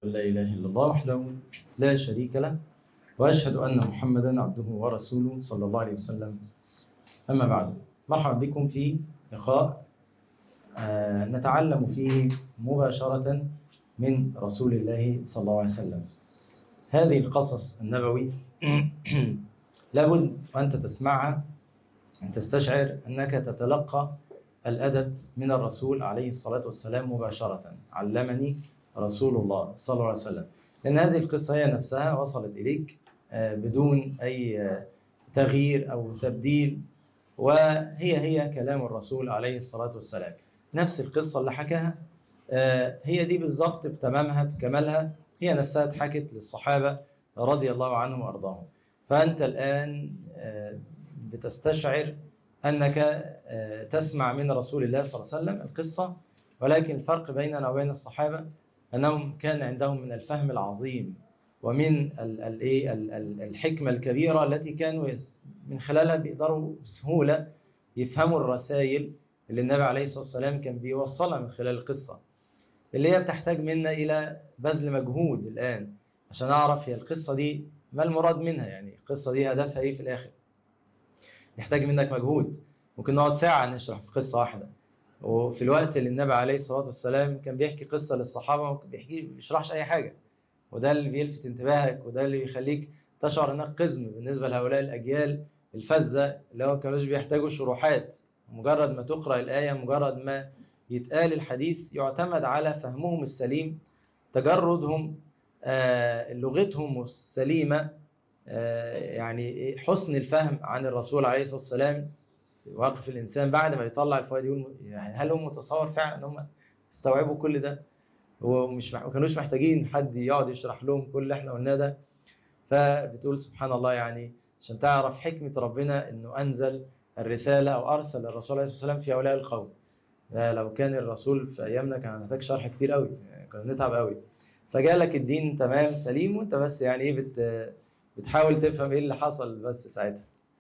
لا إله إلا الله وحده لا شريك له وأشهد أن محمدا عبده ورسوله صلى الله عليه وسلم أما بعد مرحبا بكم في لقاء آه، نتعلم فيه مباشرة من رسول الله صلى الله عليه وسلم هذه القصص النبوي لابد وأنت تسمعها أن تستشعر أنك تتلقى الأدب من الرسول عليه الصلاة والسلام مباشرة علمني رسول الله صلى الله عليه وسلم لأن هذه القصة هي نفسها وصلت إليك بدون أي تغيير أو تبديل وهي هي كلام الرسول عليه الصلاة والسلام نفس القصة اللي حكاها هي دي بالضبط بتمامها بكمالها هي نفسها اتحكت للصحابة رضي الله عنهم وأرضاهم فأنت الآن بتستشعر أنك تسمع من رسول الله صلى الله عليه وسلم القصة ولكن الفرق بيننا وبين الصحابة أنهم كان عندهم من الفهم العظيم ومن الحكمة الكبيرة التي كانوا من خلالها بيقدروا بسهولة يفهموا الرسائل اللي النبي عليه الصلاة والسلام كان بيوصلها من خلال القصة اللي هي بتحتاج منا إلى بذل مجهود الآن عشان أعرف هي القصة دي ما المراد منها يعني القصة دي هدفها إيه في الآخر يحتاج منك مجهود ممكن نقعد ساعة نشرح في قصة واحدة وفي الوقت اللي النبي عليه الصلاة والسلام كان بيحكي قصة للصحابة ممكن بيحكي ما بيشرحش أي حاجة وده اللي بيلفت انتباهك وده اللي بيخليك تشعر انك قزم بالنسبة لهؤلاء الأجيال الفذة اللي هو كانوش بيحتاجوا شروحات مجرد ما تقرأ الآية مجرد ما يتقال الحديث يعتمد على فهمهم السليم تجردهم آه لغتهم السليمة آه يعني حسن الفهم عن الرسول عليه الصلاة والسلام واقف الإنسان بعد ما يطلع الفوائد يقول يعني هل هم متصور فعلا ان هم استوعبوا كل ده ومش ما كانوش محتاجين حد يقعد يشرح لهم كل اللي احنا قلناه ده فبتقول سبحان الله يعني عشان تعرف حكمة ربنا انه انزل الرسالة او ارسل الرسول عليه الصلاة والسلام في هؤلاء القوم لو كان الرسول في ايامنا كان محتاج شرح كتير قوي كنا نتعب قوي فجالك الدين تمام سليم وانت بس يعني ايه بت بتحاول تفهم ايه اللي حصل بس ساعتها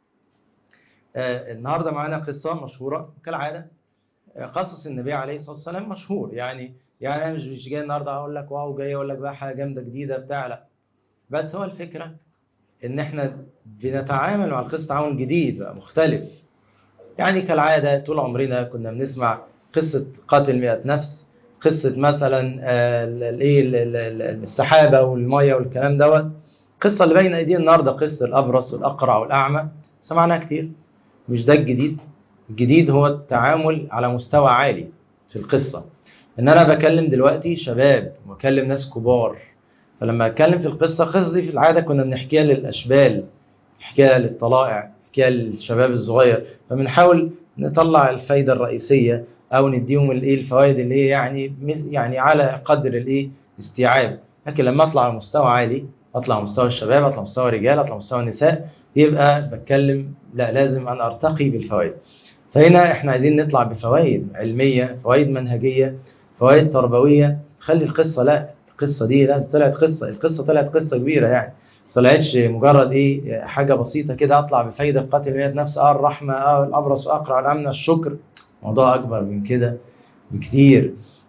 آه النهارده معانا قصة مشهورة كالعادة قصص النبي عليه الصلاة والسلام مشهور يعني يعني انا مش مش جاي النهارده اقول لك واو جاي اقول لك بقى حاجه جامده جديده بتاع لا بس هو الفكره ان احنا بنتعامل مع القصه تعامل جديد بقى مختلف يعني كالعاده طول عمرنا كنا بنسمع قصه قاتل 100 نفس قصه مثلا الايه السحابه والميه والكلام دوت القصه اللي بين ايدينا النهارده قصه الابرص والاقرع والاعمى سمعناها كتير مش ده الجديد الجديد هو التعامل على مستوى عالي في القصه ان انا بكلم دلوقتي شباب وبكلم ناس كبار فلما اتكلم في القصه القصص دي في العاده كنا بنحكيها للاشبال نحكيها للطلائع نحكيها للشباب الصغير فبنحاول نطلع الفايده الرئيسيه او نديهم الايه الفوائد اللي هي يعني يعني على قدر الايه استيعاب لكن لما اطلع على مستوى عالي اطلع على مستوى الشباب اطلع على مستوى الرجال اطلع على مستوى النساء يبقى بتكلم لا لازم انا ارتقي بالفوائد فهنا احنا عايزين نطلع بفوائد علميه فوائد منهجيه فوائد تربوية خلي القصة لا القصة دي لا طلعت قصة القصة طلعت قصة كبيرة يعني طلعتش مجرد ايه حاجة بسيطة كده اطلع بفايدة قاتل مية نفس اه الرحمة اه الابرص اقرع الامن الشكر موضوع اكبر من كده بكتير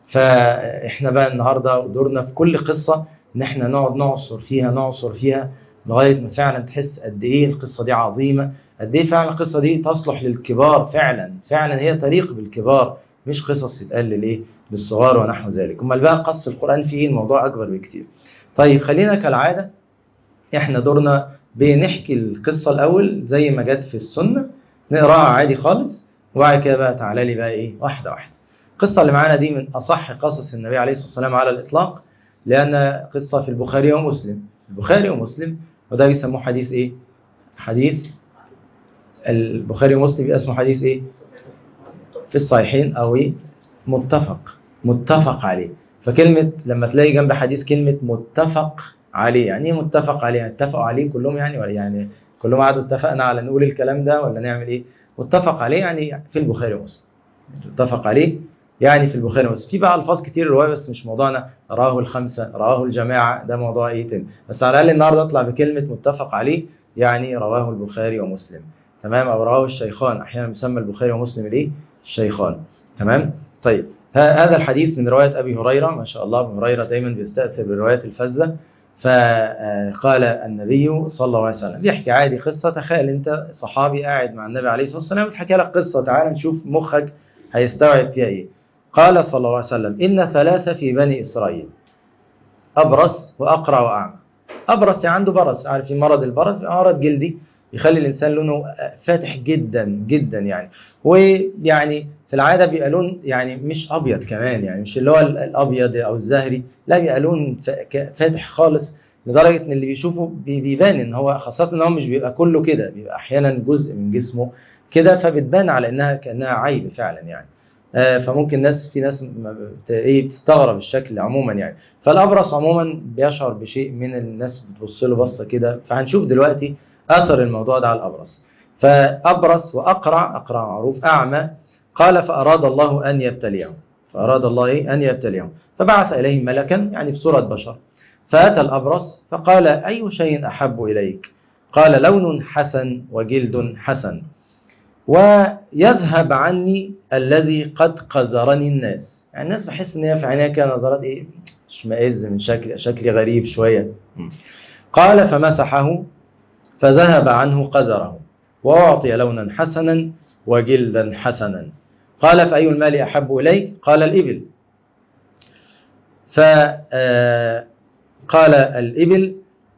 فاحنا بقى النهاردة دورنا في كل قصة ان احنا نقعد نعصر فيها نعصر فيها لغاية ما فعلا تحس قد ايه القصة دي عظيمة قد ايه فعلا القصة دي تصلح للكبار فعلا فعلا هي طريق بالكبار مش قصص يتقال للايه للصغار ونحو ذلك امال بقى قص القرآن فيه الموضوع أكبر بكتير طيب خلينا كالعادة احنا دورنا بنحكي القصة الأول زي ما جت في السنة نقراها عادي خالص وبعد كده بقى تعالى لي بقى ايه واحدة واحدة القصة اللي معانا دي من أصح قصص النبي عليه الصلاة والسلام على الإطلاق لأن قصة في البخاري ومسلم البخاري ومسلم وده بيسموه حديث ايه حديث البخاري ومسلم اسمه حديث ايه في الصحيحين أو ايه متفق متفق عليه فكلمة لما تلاقي جنب حديث كلمة متفق عليه يعني ايه متفق عليه يعني اتفقوا عليه كلهم يعني ولا يعني كلهم قعدوا اتفقنا على نقول الكلام ده ولا نعمل ايه متفق عليه يعني في البخاري ومسلم متفق عليه يعني في البخاري ومسلم في بقى الفاظ كتير روايه بس مش موضوعنا رواه الخمسه رواه الجماعه ده موضوع ايه تاني بس على الاقل النهارده اطلع بكلمه متفق عليه يعني رواه البخاري ومسلم تمام او رواه الشيخان احيانا بيسمى البخاري ومسلم الايه الشيخان تمام طيب هذا الحديث من رواية أبي هريرة ما شاء الله أبو هريرة دايما بيستأثر بالروايات الفذة فقال النبي صلى الله عليه وسلم بيحكي عادي قصة تخيل أنت صحابي قاعد مع النبي عليه الصلاة والسلام بتحكي لك قصة تعال نشوف مخك هيستوعب فيها إيه قال صلى الله عليه وسلم إن ثلاثة في بني إسرائيل أبرص وأقرع وأعمى أبرص يعني عنده برص عارف مرض البرص مرض جلدي يخلي الإنسان لونه فاتح جدا جدا يعني ويعني في العادة بيبقى لون يعني مش أبيض كمان يعني مش اللي هو الأبيض أو الزهري لا بيبقى لون فاتح خالص لدرجة إن اللي بيشوفه بيبان إن هو خاصة إن هو مش بيبقى كله كده بيبقى أحيانا جزء من جسمه كده فبتبان على إنها كأنها عيب فعلا يعني فممكن ناس في ناس ايه بتستغرب الشكل عموما يعني فالابرص عموما بيشعر بشيء من الناس بتبص له بصه كده فهنشوف دلوقتي اثر الموضوع ده على الابرص فابرص واقرع اقرع معروف اعمى قال فاراد الله ان يبتليهم فاراد الله إيه؟ ان يبتليهم فبعث اليهم ملكا يعني في صوره بشر فاتى الابرص فقال اي شيء احب اليك قال لون حسن وجلد حسن ويذهب عني الذي قد قذرني الناس يعني الناس بحس ان هي في عينيها كده نظرات ايه اشمئز من شكل شكلي غريب شويه قال فمسحه فذهب عنه قذره واعطي لونا حسنا وجلدا حسنا قال فاي المال احب اليك قال الابل فقال الابل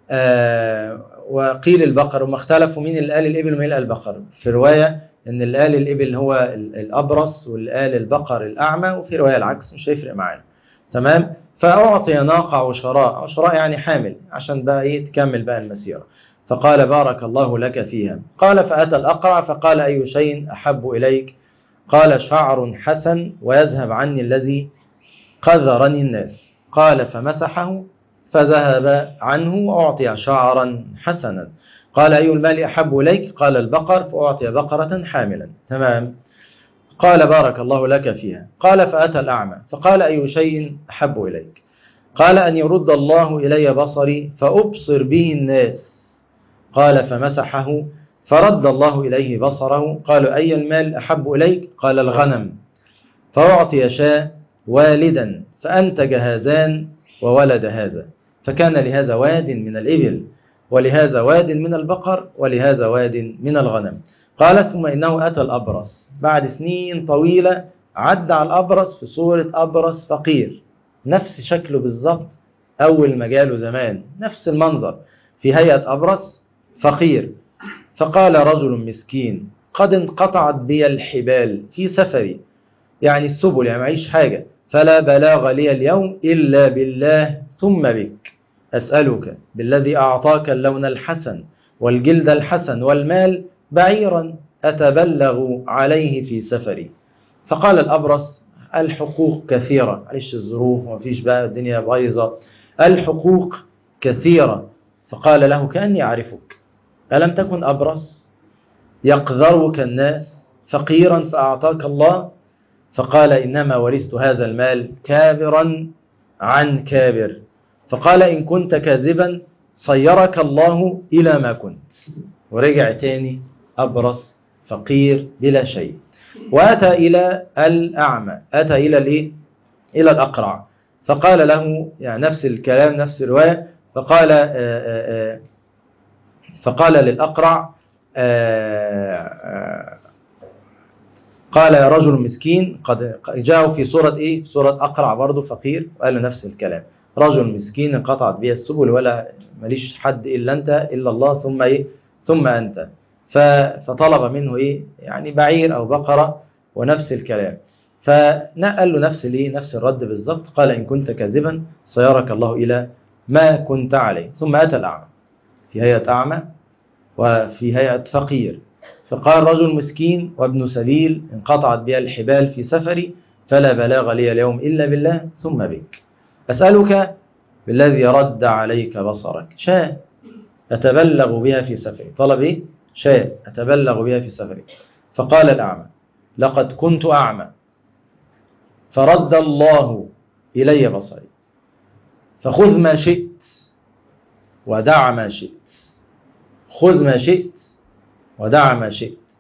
وقيل البقر وما اختلفوا مين اللي قال الابل ومين اللي قال البقر في روايه ان اللي قال الابل هو الابرص واللي قال البقر الاعمى وفي روايه العكس مش هيفرق معانا تمام فاعطي ناقه عشراء عشراء يعني حامل عشان بقى ايه تكمل بقى المسيره فقال بارك الله لك فيها قال فاتى الاقرع فقال اي شيء احب اليك قال شعر حسن ويذهب عني الذي قذرني الناس قال فمسحه فذهب عنه واعطي شعرا حسنا قال أي المال أحب إليك قال البقر فأعطي بقرة حاملا تمام قال بارك الله لك فيها قال فأتى الأعمى فقال أي شيء أحب إليك قال أن يرد الله إلي بصري فأبصر به الناس قال فمسحه فرد الله إليه بصره قال أي المال أحب إليك قال الغنم فأعطي شاة والدا فأنتج هذان وولد هذا فكان لهذا واد من الإبل ولهذا واد من البقر ولهذا واد من الغنم قال ثم إنه أتى الأبرص بعد سنين طويلة عدى على الأبرص في صورة أبرص فقير نفس شكله بالظبط أول ما جاله زمان نفس المنظر في هيئة أبرص فقير فقال رجل مسكين قد انقطعت بي الحبال في سفري يعني السبل يعني معيش حاجة فلا بلاغ لي اليوم إلا بالله ثم بك أسألك بالذي أعطاك اللون الحسن والجلد الحسن والمال بعيرا أتبلغ عليه في سفري فقال الأبرص الحقوق كثيرة معلش الظروف وما فيش بقى الدنيا بايظة الحقوق كثيرة فقال له كأني أعرفك ألم تكن أبرص يقذرك الناس فقيرا فأعطاك الله فقال إنما ورثت هذا المال كابرا عن كابر فقال إن كنت كاذبا صيرك الله إلى ما كنت ورجع تاني أبرص فقير بلا شيء وأتى إلى الأعمى أتى إلى الإيه؟ إلى الأقرع فقال له يعني نفس الكلام نفس الرواية فقال آآ آآ فقال للأقرع آآ قال يا رجل مسكين قد جاءوا في صورة إيه؟ في صورة أقرع برضه فقير وقال له نفس الكلام رجل مسكين انقطعت به السبل ولا ماليش حد إلا أنت إلا الله ثم إيه ثم أنت فطلب منه إيه يعني بعير أو بقرة ونفس الكلام فنقل له نفس الإيه نفس الرد بالضبط قال إن كنت كاذبا سيرك الله إلى ما كنت عليه ثم أتى الأعمى في هيئة أعمى وفي هيئة فقير فقال رجل مسكين وابن سبيل انقطعت بها الحبال في سفري فلا بلاغ لي اليوم إلا بالله ثم بك أسألك بالذي رد عليك بصرك شاء أتبلغ بها في سفري طلب إيه؟ شاء أتبلغ بها في سفري فقال الأعمى لقد كنت أعمى فرد الله إلي بصري فخذ ما شئت ودع ما شئت خذ ما شئت ودع ما شئت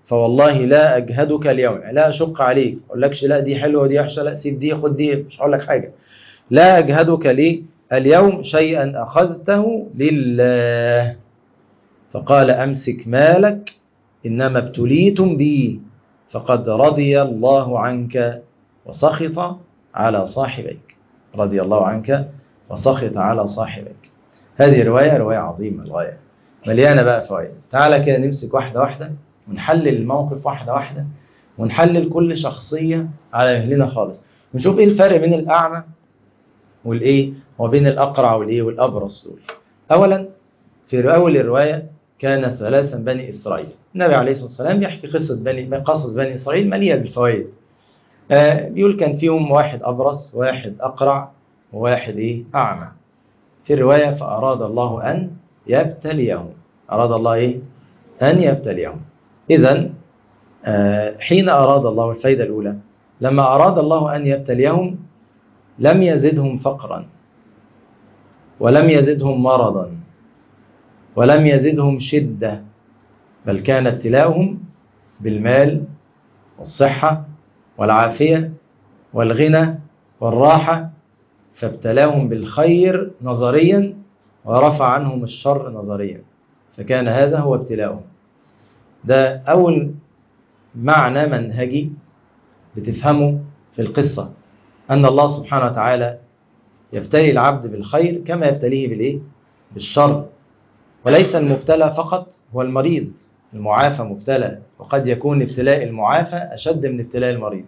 فوالله لا أجهدك اليوم لا أشق عليك ما أقولكش لا دي حلوة ودي وحشة لا سيب دي خد دي مش هقول لك حاجة لا أجهدك لي اليوم شيئا أخذته لله فقال أمسك مالك إنما ابتليتم بي فقد رضي الله عنك وسخط على صاحبيك رضي الله عنك وسخط على صاحبيك هذه رواية رواية عظيمة الغاية مليانة بقى فوائد تعالى كده نمسك واحدة واحدة ونحلل الموقف واحدة واحدة ونحلل كل شخصية على مهلنا خالص ونشوف ايه الفرق بين الأعمى والايه وبين الأقرع والايه والأبرص دول أولا في أول الرواية كان ثلاثا بني إسرائيل النبي عليه الصلاة والسلام يحكي قصة بني قصص بني إسرائيل مليئة بالفوائد آه بيقول كان فيهم واحد أبرص واحد أقرع وواحد إيه أعمى في الرواية فأراد الله أن يبتليهم أراد الله إيه أن يبتليهم إذا آه حين أراد الله الفايدة الأولى لما أراد الله أن يبتليهم لم يزدهم فقرا ولم يزدهم مرضا ولم يزدهم شدة بل كان ابتلاؤهم بالمال والصحة والعافية والغنى والراحة فابتلاهم بالخير نظريا ورفع عنهم الشر نظريا فكان هذا هو ابتلاؤهم ده أول معنى منهجي بتفهمه في القصة أن الله سبحانه وتعالى يبتلي العبد بالخير كما يبتليه بالإيه؟ بالشر وليس المبتلى فقط هو المريض المعافى مبتلى وقد يكون ابتلاء المعافى أشد من ابتلاء المريض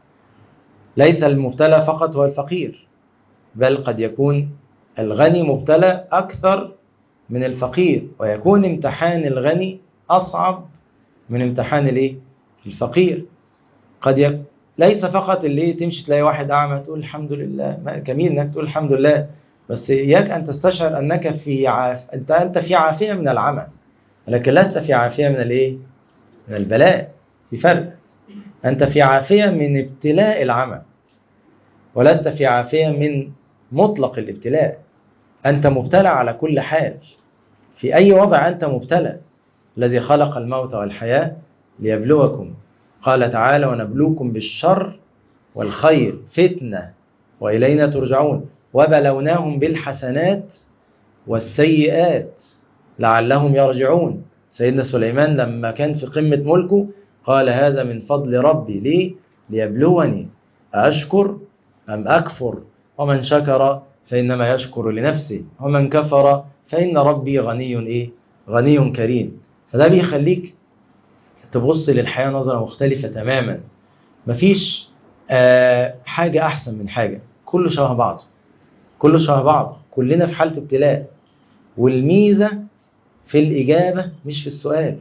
ليس المبتلى فقط هو الفقير بل قد يكون الغني مبتلى أكثر من الفقير ويكون امتحان الغني أصعب من امتحان الايه الفقير قد يك... ليس فقط اللي تمشي تلاقي واحد أعمى تقول الحمد لله ما جميل انك تقول الحمد لله بس إياك أن تستشعر أنك في عاف... أنت أنت في عافية من العمى لكن لست في عافية من الإيه؟ من البلاء في فرق أنت في عافية من ابتلاء العمى ولست في عافية من مطلق الابتلاء أنت مبتلى على كل حال في أي وضع أنت مبتلى الذي خلق الموت والحياة ليبلوكم قال تعالى ونبلوكم بالشر والخير فتنة وإلينا ترجعون وبلوناهم بالحسنات والسيئات لعلهم يرجعون سيدنا سليمان لما كان في قمة ملكه قال هذا من فضل ربي ليه ليبلوني أشكر أم أكفر ومن شكر فإنما يشكر لنفسه ومن كفر فإن ربي غني إيه غني كريم فده بيخليك تبص للحياة نظرة مختلفة تماما مفيش آه حاجة أحسن من حاجة كله شبه بعض كله شبه بعض كلنا في حالة ابتلاء والميزة في الإجابة مش في السؤال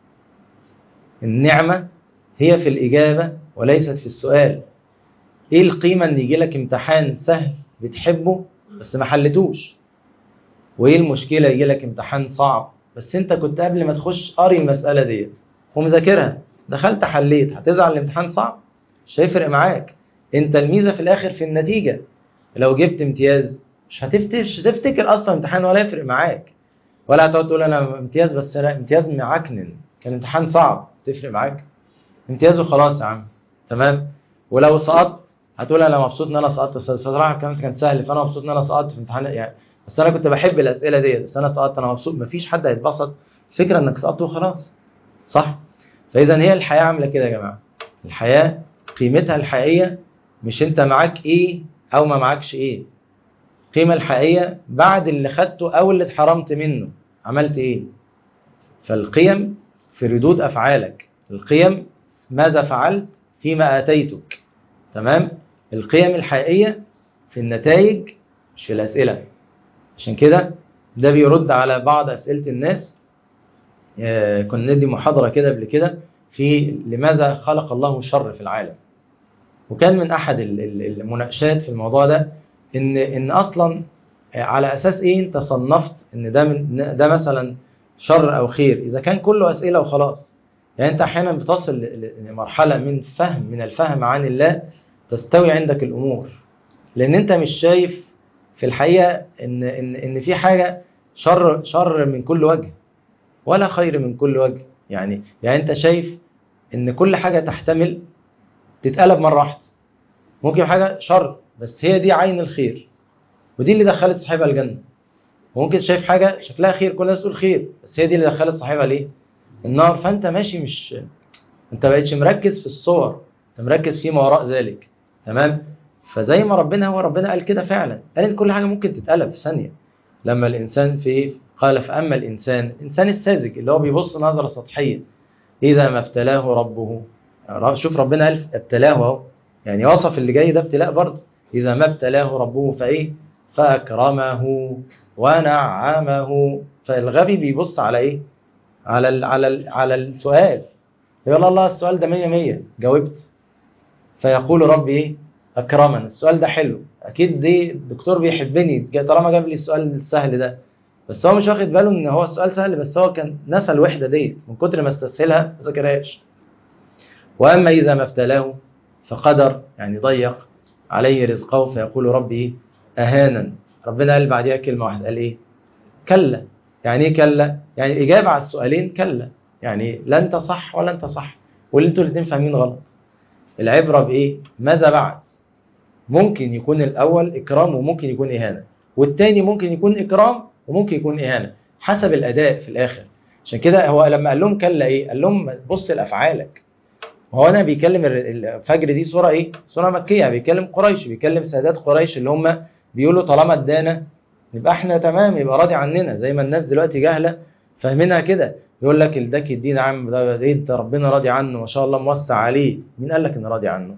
النعمة هي في الإجابة وليست في السؤال إيه القيمة إن يجي لك امتحان سهل بتحبه بس ما حلتوش وإيه المشكلة يجي لك امتحان صعب بس أنت كنت قبل ما تخش قاري المسألة ديت ومذاكرها دخلت حليت هتزعل الامتحان صعب مش هيفرق معاك انت الميزة في الاخر في النتيجة لو جبت امتياز مش هتفتش تفتكر اصلا امتحان ولا يفرق معاك ولا هتقعد تقول انا امتياز بس لا امتياز معكنن كان امتحان صعب تفرق معاك امتياز وخلاص يا عم تمام ولو سقطت هتقول انا مبسوط ان انا سقطت الصراحه كان كان سهل فانا مبسوط ان انا سقطت في امتحان يعني بس انا كنت بحب الاسئله ديت بس انا سقطت انا مبسوط مفيش حد هيتبسط الفكره انك سقطت وخلاص صح فاذا هي الحياه عامله كده يا جماعه الحياه قيمتها الحقيقيه مش انت معاك ايه او ما معاكش ايه القيمه الحقيقيه بعد اللي خدته او اللي اتحرمت منه عملت ايه فالقيم في ردود افعالك القيم ماذا فعلت فيما اتيتك تمام القيم الحقيقيه في النتائج مش في الاسئله عشان كده ده بيرد على بعض اسئله الناس كنا ندي محاضرة كده قبل كده في لماذا خلق الله الشر في العالم وكان من أحد المناقشات في الموضوع ده إن إن أصلا على أساس إيه أنت صنفت إن ده من ده مثلا شر أو خير إذا كان كله أسئلة وخلاص يعني أنت أحيانا بتصل لمرحلة من فهم من الفهم عن الله تستوي عندك الأمور لأن أنت مش شايف في الحقيقة إن إن إن في حاجة شر شر من كل وجه ولا خير من كل وجه يعني يعني انت شايف ان كل حاجه تحتمل تتقلب مره واحده ممكن حاجه شر بس هي دي عين الخير ودي اللي دخلت صاحبها الجنه وممكن شايف حاجه شكلها خير كل الناس تقول خير بس هي دي اللي دخلت صاحبها ليه النار فانت ماشي مش انت بقيتش مركز في الصور انت مركز فيما وراء ذلك تمام فزي ما ربنا هو ربنا قال كده فعلا قال ان كل حاجه ممكن تتقلب في ثانيه لما الانسان في قال فاما الانسان الانسان الساذج اللي هو بيبص نظره سطحيه اذا ما ابتلاه ربه شوف ربنا قال ابتلاه اهو يعني وصف اللي جاي ده ابتلاء برضه اذا ما ابتلاه ربه فايه فاكرمه ونعمه فالغبي بيبص على ايه على ال على ال على السؤال يقول الله السؤال ده 100 100 جاوبت فيقول ربي ايه اكرمن السؤال ده حلو اكيد دي الدكتور بيحبني طالما جاب لي السؤال السهل ده بس هو مش واخد باله ان هو السؤال سهل بس هو كان نسى الوحده ديت من كتر ما استسهلها ما ذاكرهاش واما اذا ما ابتلاه فقدر يعني ضيق عليه رزقه فيقول ربي ايه اهانا ربنا قال بعديها كلمه واحده قال ايه كلا يعني ايه كلا يعني الاجابه على السؤالين كلا يعني لا انت صح ولا انت صح واللي انتوا الاثنين فاهمين غلط العبره بايه ماذا بعد ممكن يكون الاول اكرام وممكن يكون اهانه والتاني ممكن يكون اكرام وممكن يكون اهانه حسب الاداء في الاخر عشان كده هو لما قال لهم كلا ايه قال لهم بص لافعالك هو انا بيكلم الفجر دي سوره ايه سوره مكيه بيكلم قريش بيكلم سادات قريش اللي هم بيقولوا طالما ادانا يبقى احنا تمام يبقى راضي عننا زي ما الناس دلوقتي جاهله فاهمينها كده يقول لك اداك الدين عم ده ايه ده ربنا راضي عنه ما شاء الله موسع عليه مين قال لك ان راضي عنه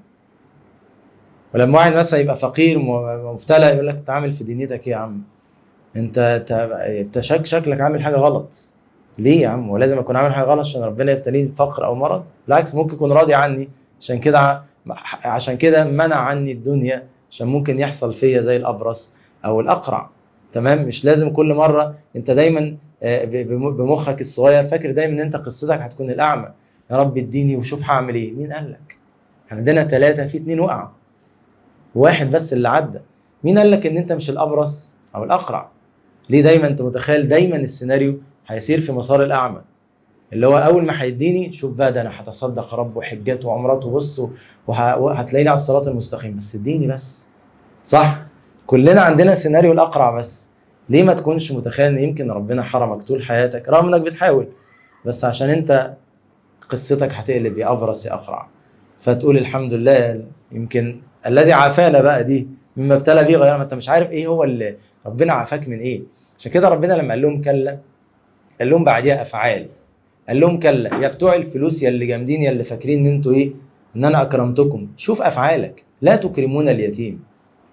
ولما واحد مثلا يبقى فقير مبتلى يقول لك تعامل في دنيتك ايه يا عم انت انت شك شكلك عامل حاجه غلط ليه يا عم ولازم اكون عامل حاجه غلط عشان ربنا يبتليني بفقر او مرض بالعكس ممكن يكون راضي عني عشان كده عشان كده منع عني الدنيا عشان ممكن يحصل فيا زي الابرص او الاقرع تمام مش لازم كل مره انت دايما بمخك الصغير فاكر دايما ان انت قصتك هتكون الاعمى يا رب اديني وشوف هعمل ايه مين قال لك عندنا ثلاثه في اثنين وقعوا واحد بس اللي عدى مين قال لك ان انت مش الابرص او الاقرع ليه دايما انت متخيل دايما السيناريو هيسير في مسار الاعمى اللي هو اول ما هيديني شوف بقى ده انا هتصدق رب وحجات وعمرات وبص وهتلاقيني على الصراط المستقيم بس اديني بس صح كلنا عندنا سيناريو الاقرع بس ليه ما تكونش متخيل ان يمكن ربنا حرمك طول حياتك رغم انك بتحاول بس عشان انت قصتك هتقلب يا ابرص يا اقرع فتقول الحمد لله يمكن الذي عافانا بقى دي مما ابتلى بيه غير ما انت مش عارف ايه هو اللي ربنا عافاك من ايه عشان كده ربنا لما قال لهم كلا قال لهم بعديها افعال قال لهم كلا يا بتوع الفلوس يا اللي جامدين يا اللي فاكرين ان انتوا ايه ان انا اكرمتكم شوف افعالك لا تكرمون اليتيم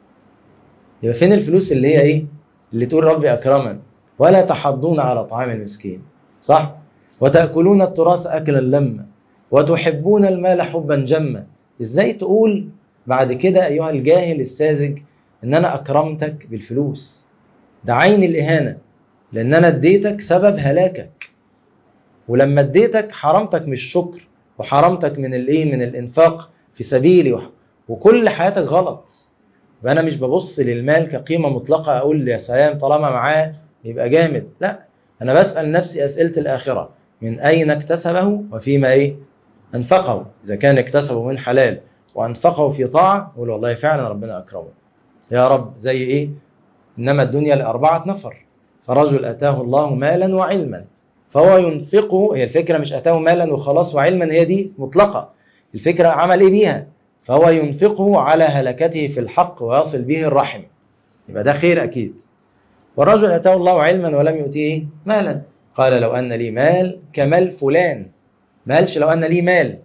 يبقى فين الفلوس اللي هي ايه اللي تقول ربي اكرمن ولا تحضون على طعام المسكين صح وتاكلون التراث اكلا لما وتحبون المال حبا جما ازاي تقول بعد كده ايها الجاهل الساذج ان انا اكرمتك بالفلوس ده عين الاهانه لان انا اديتك سبب هلاكك ولما اديتك حرمتك من الشكر وحرمتك من الايه من الانفاق في سبيلي وكل حياتك غلط يبقى انا مش ببص للمال كقيمه مطلقه اقول يا سلام طالما معاه يبقى جامد لا انا بسال نفسي اسئله الاخره من اين اكتسبه وفيما ايه انفقه اذا كان اكتسبه من حلال وانفقه في طاعه اقول والله فعلا ربنا اكرمه يا رب زي ايه انما الدنيا لاربعه نفر فرجل اتاه الله مالا وعلما فهو ينفقه هي الفكره مش اتاه مالا وخلاص وعلما هي دي مطلقه الفكره عمل ايه بيها فهو ينفقه على هلكته في الحق ويصل به الرحم يبقى ده خير اكيد والرجل اتاه الله علما ولم يؤتيه مالا قال لو ان لي مال كمال فلان ما قالش لو ان لي مال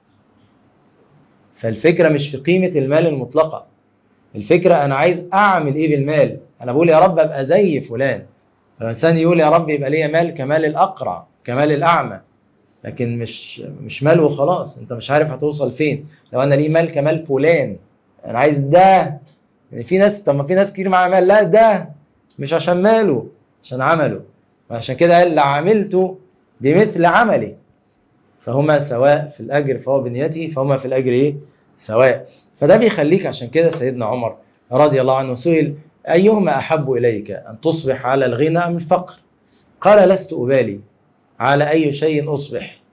فالفكره مش في قيمه المال المطلقه الفكره انا عايز اعمل ايه بالمال انا بقول يا رب ابقى زي فلان الانسان يقول يا رب يبقى ليا مال كمال الاقرع كمال الاعمى لكن مش مش مال وخلاص انت مش عارف هتوصل فين لو انا ليه مال كمال فلان انا عايز ده يعني في ناس طب ما في ناس كتير معاها مال لا ده مش عشان ماله عشان عمله وعشان كده قال لعملت بمثل عملي فهما سواء في الاجر فهو بنيته فهما في الاجر ايه سواء فده بيخليك عشان كده سيدنا عمر رضي الله عنه سئل ايهما احب اليك ان تصبح على الغنى ام الفقر قال لست ابالي على اي شيء اصبح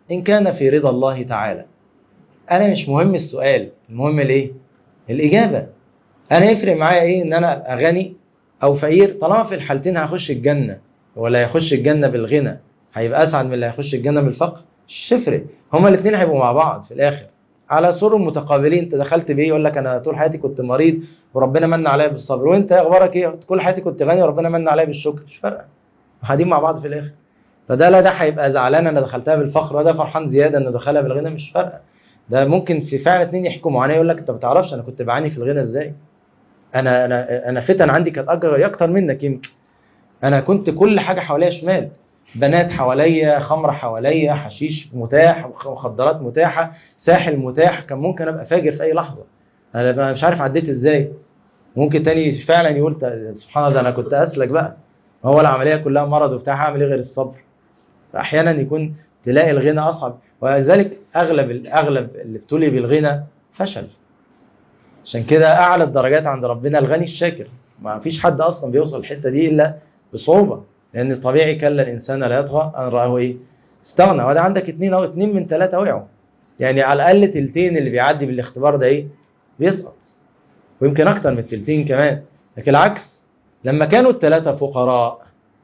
إن كان في رضا الله تعالى أنا مش مهم السؤال المهم الإيه؟ الإجابة أنا يفرق معايا إيه إن أنا أغني أو فقير طالما في الحالتين هخش الجنة ولا يخش الجنة بالغنى هيبقى أسعد من اللي هيخش الجنة بالفقر مش تفرق هما الاثنين هيبقوا مع بعض في الآخر على سور متقابلين انت دخلت بايه يقول لك انا طول حياتي كنت مريض وربنا من عليا بالصبر وانت اخبارك ايه كل حياتي كنت غني وربنا من عليا بالشكر مش فارقه قاعدين مع بعض في الاخر فده لا ده هيبقى زعلان انا دخلتها بالفقر وده فرحان زياده انه دخلها بالغنى مش فارقه ده ممكن في فعلا اتنين يحكوا معاناه يقول لك انت ما تعرفش انا كنت بعاني في الغنى ازاي انا انا انا فتن عندي كانت اكتر اكتر منك يمكن انا كنت كل حاجه حواليا شمال بنات حواليا خمر حواليا حشيش متاح مخدرات متاحه ساحل متاح كان ممكن ابقى فاجر في اي لحظه انا مش عارف عديت ازاي ممكن تاني فعلا يقول سبحان الله ده انا كنت اسلك بقى هو العمليه كلها مرض وبتاع هعمل ايه غير الصبر فاحيانا يكون تلاقي الغنى اصعب ولذلك اغلب اغلب اللي ابتلي بالغنى فشل عشان كده اعلى الدرجات عند ربنا الغني الشاكر ما فيش حد اصلا بيوصل الحته دي الا بصعوبه لان الطبيعي كلا الانسان لا يطغى ان راه ايه استغنى وده عندك اتنين او اتنين من ثلاثه وقعوا يعني على الاقل تلتين اللي بيعدي بالاختبار ده ايه بيسقط ويمكن اكتر من التلتين كمان لكن العكس لما كانوا الثلاثه فقراء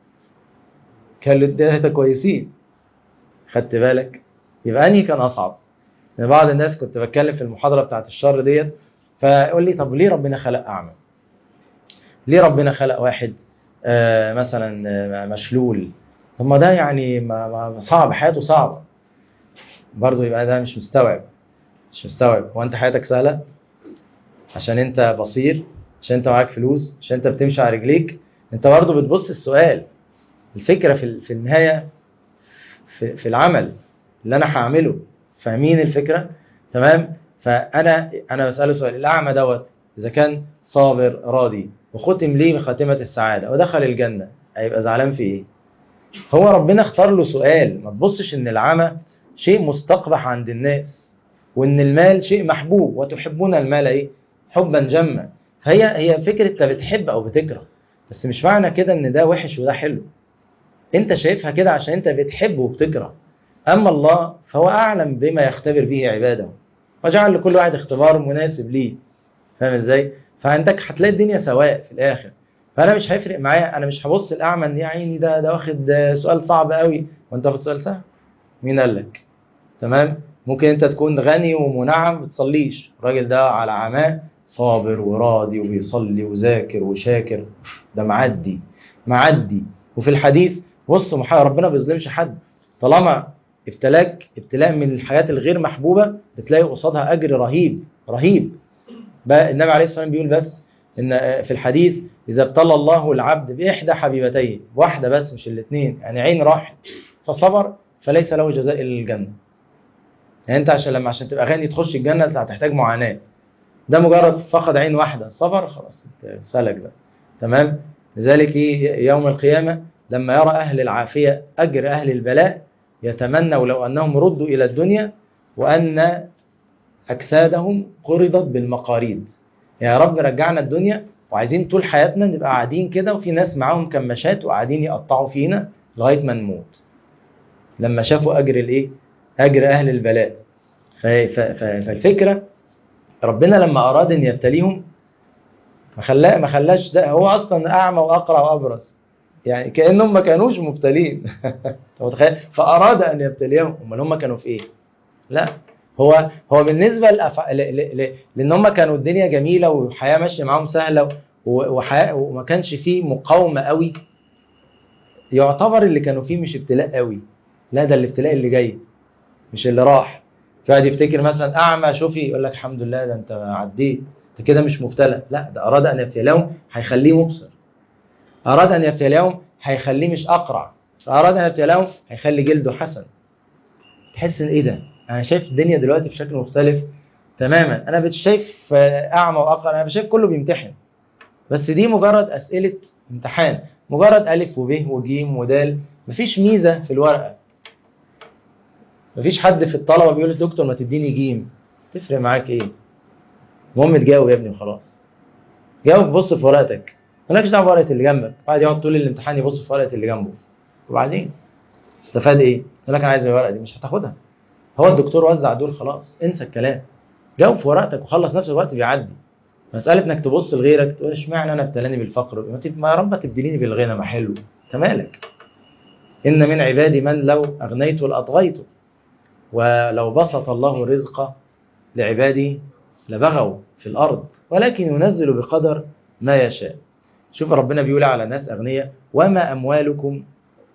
كانوا الثلاثه كويسين خدت بالك يبقى انهي كان اصعب يعني بعض الناس كنت بتكلم في المحاضره بتاعت الشر ديت فيقول لي طب ليه ربنا خلق اعمى ليه ربنا خلق واحد آه مثلا آه مشلول طب ما ده يعني ما ما صعب حياته صعبه برضه يبقى ده مش مستوعب مش مستوعب هو انت حياتك سهله عشان انت بصير عشان انت معاك فلوس عشان انت بتمشي على رجليك انت برضه بتبص السؤال الفكره في في النهايه في, في العمل اللي انا هعمله فاهمين الفكره تمام فانا انا بساله سؤال الاعمى دوت اذا كان صابر راضي وختم ليه بخاتمه السعاده ودخل الجنه هيبقى زعلان في ايه هو ربنا اختار له سؤال ما تبصش ان العمى شيء مستقبح عند الناس وان المال شيء محبوب وتحبون المال ايه حبا جما فهي هي فكره انت بتحب او بتكره بس مش معنى كده ان ده وحش وده حلو انت شايفها كده عشان انت بتحب وبتكره اما الله فهو اعلم بما يختبر به عباده وجعل لكل واحد اختبار مناسب ليه فاهم ازاي فعندك هتلاقي الدنيا سواء في الاخر فانا مش هيفرق معايا انا مش هبص الاعمى ان يا عيني ده ده واخد سؤال صعب قوي وانت واخد سؤال سهل مين قال لك تمام ممكن انت تكون غني ومنعم ما بتصليش الراجل ده على عماه صابر وراضي وبيصلي وذاكر وشاكر ده معدي معدي وفي الحديث بص محا ربنا ما بيظلمش حد طالما ابتلاك ابتلاء من الحاجات الغير محبوبه بتلاقي قصادها اجر رهيب رهيب بقى النبي عليه الصلاه والسلام بيقول بس ان في الحديث اذا ابتلى الله العبد باحدى حبيبتيه واحده بس مش الاثنين يعني عين راحت فصبر فليس له جزاء الا الجنه يعني انت عشان لما عشان تبقى غني تخش الجنه هتحتاج معاناه ده مجرد فقد عين واحده صبر خلاص سلك ده تمام لذلك يوم القيامه لما يرى اهل العافيه اجر اهل البلاء يتمنوا لو انهم ردوا الى الدنيا وان اجسادهم قرضت بالمقاريض يا رب رجعنا الدنيا وعايزين طول حياتنا نبقى قاعدين كده وفي ناس معاهم كماشات وقاعدين يقطعوا فينا لغايه ما نموت لما شافوا اجر الايه اجر اهل البلاء فالفكره ربنا لما اراد ان يبتليهم ما خلاه ما خلاش ده هو اصلا اعمى واقرع وابرص يعني كانهم ما كانوش مبتلين انت متخيل فاراد ان يبتليهم امال هم كانوا في ايه لا هو هو بالنسبه لأف... ل... ل... ل... لان هم كانوا الدنيا جميله والحياه ماشيه معاهم سهله و... وحياة... وما كانش فيه مقاومه قوي يعتبر اللي كانوا فيه مش ابتلاء قوي لا ده الابتلاء اللي جاي مش اللي راح فقعد يفتكر مثلا اعمى شوفي يقول لك الحمد لله ده انت عديت انت كده مش مبتلى لا ده اراد ان يبتليهم هيخليه مبصر اراد ان يبتليهم هيخليه مش اقرع اراد ان يبتليهم هيخلي جلده حسن تحس ان ايه ده انا شايف الدنيا دلوقتي بشكل مختلف تماما انا مش شايف اعمى واقرع انا شايف كله بيمتحن بس دي مجرد اسئله امتحان مجرد الف وب وجيم ودال مفيش ميزه في الورقه مفيش حد في الطلبه بيقول للدكتور ما تديني جيم تفرق معاك ايه المهم تجاوب يا ابني وخلاص جاوب بص في ورقتك مالكش دعوه بورقه اللي جنبك بعد يقعد طول الامتحان يبص في ورقه اللي جنبه وبعدين استفاد ايه يقول لك انا عايز الورقه دي مش هتاخدها هو الدكتور وزع دول خلاص انسى الكلام جاوب في ورقتك وخلص نفس الوقت بيعدي مسألة انك تبص لغيرك تقول اشمعنى انا ابتلاني بالفقر ما تب- ما يا رب تبدليني بالغنى ما حلو انت مالك ان من عبادي من لو اغنيت لاطغيت ولو بسط الله الرزق لعباده لبغوا في الارض ولكن ينزل بقدر ما يشاء شوف ربنا بيقول على ناس اغنياء وما اموالكم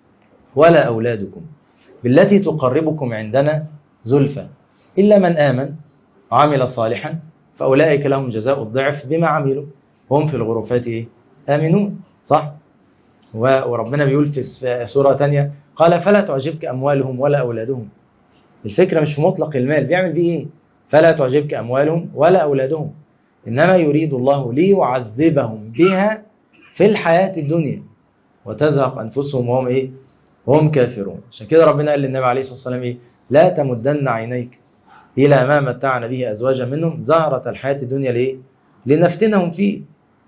ولا اولادكم بالتي تقربكم عندنا زلفى الا من امن وعمل صالحا فاولئك لهم جزاء الضعف بما عملوا هم في الغرفات إيه؟ امنون صح و- وربنا بيقول في س- في سوره ثانيه قال فلا تعجبك اموالهم ولا اولادهم الفكره مش في مطلق المال بيعمل بيه ايه فلا تعجبك اموالهم ولا اولادهم انما يريد الله ليعذبهم بها في الحياه الدنيا وتزهق انفسهم وهم ايه وهم كافرون عشان كده ربنا قال للنبي عليه الصلاه والسلام ايه لا تمدن عينيك الى ما متعنا به ازواجا منهم زهره الحياه الدنيا ليه لنفتنهم فيه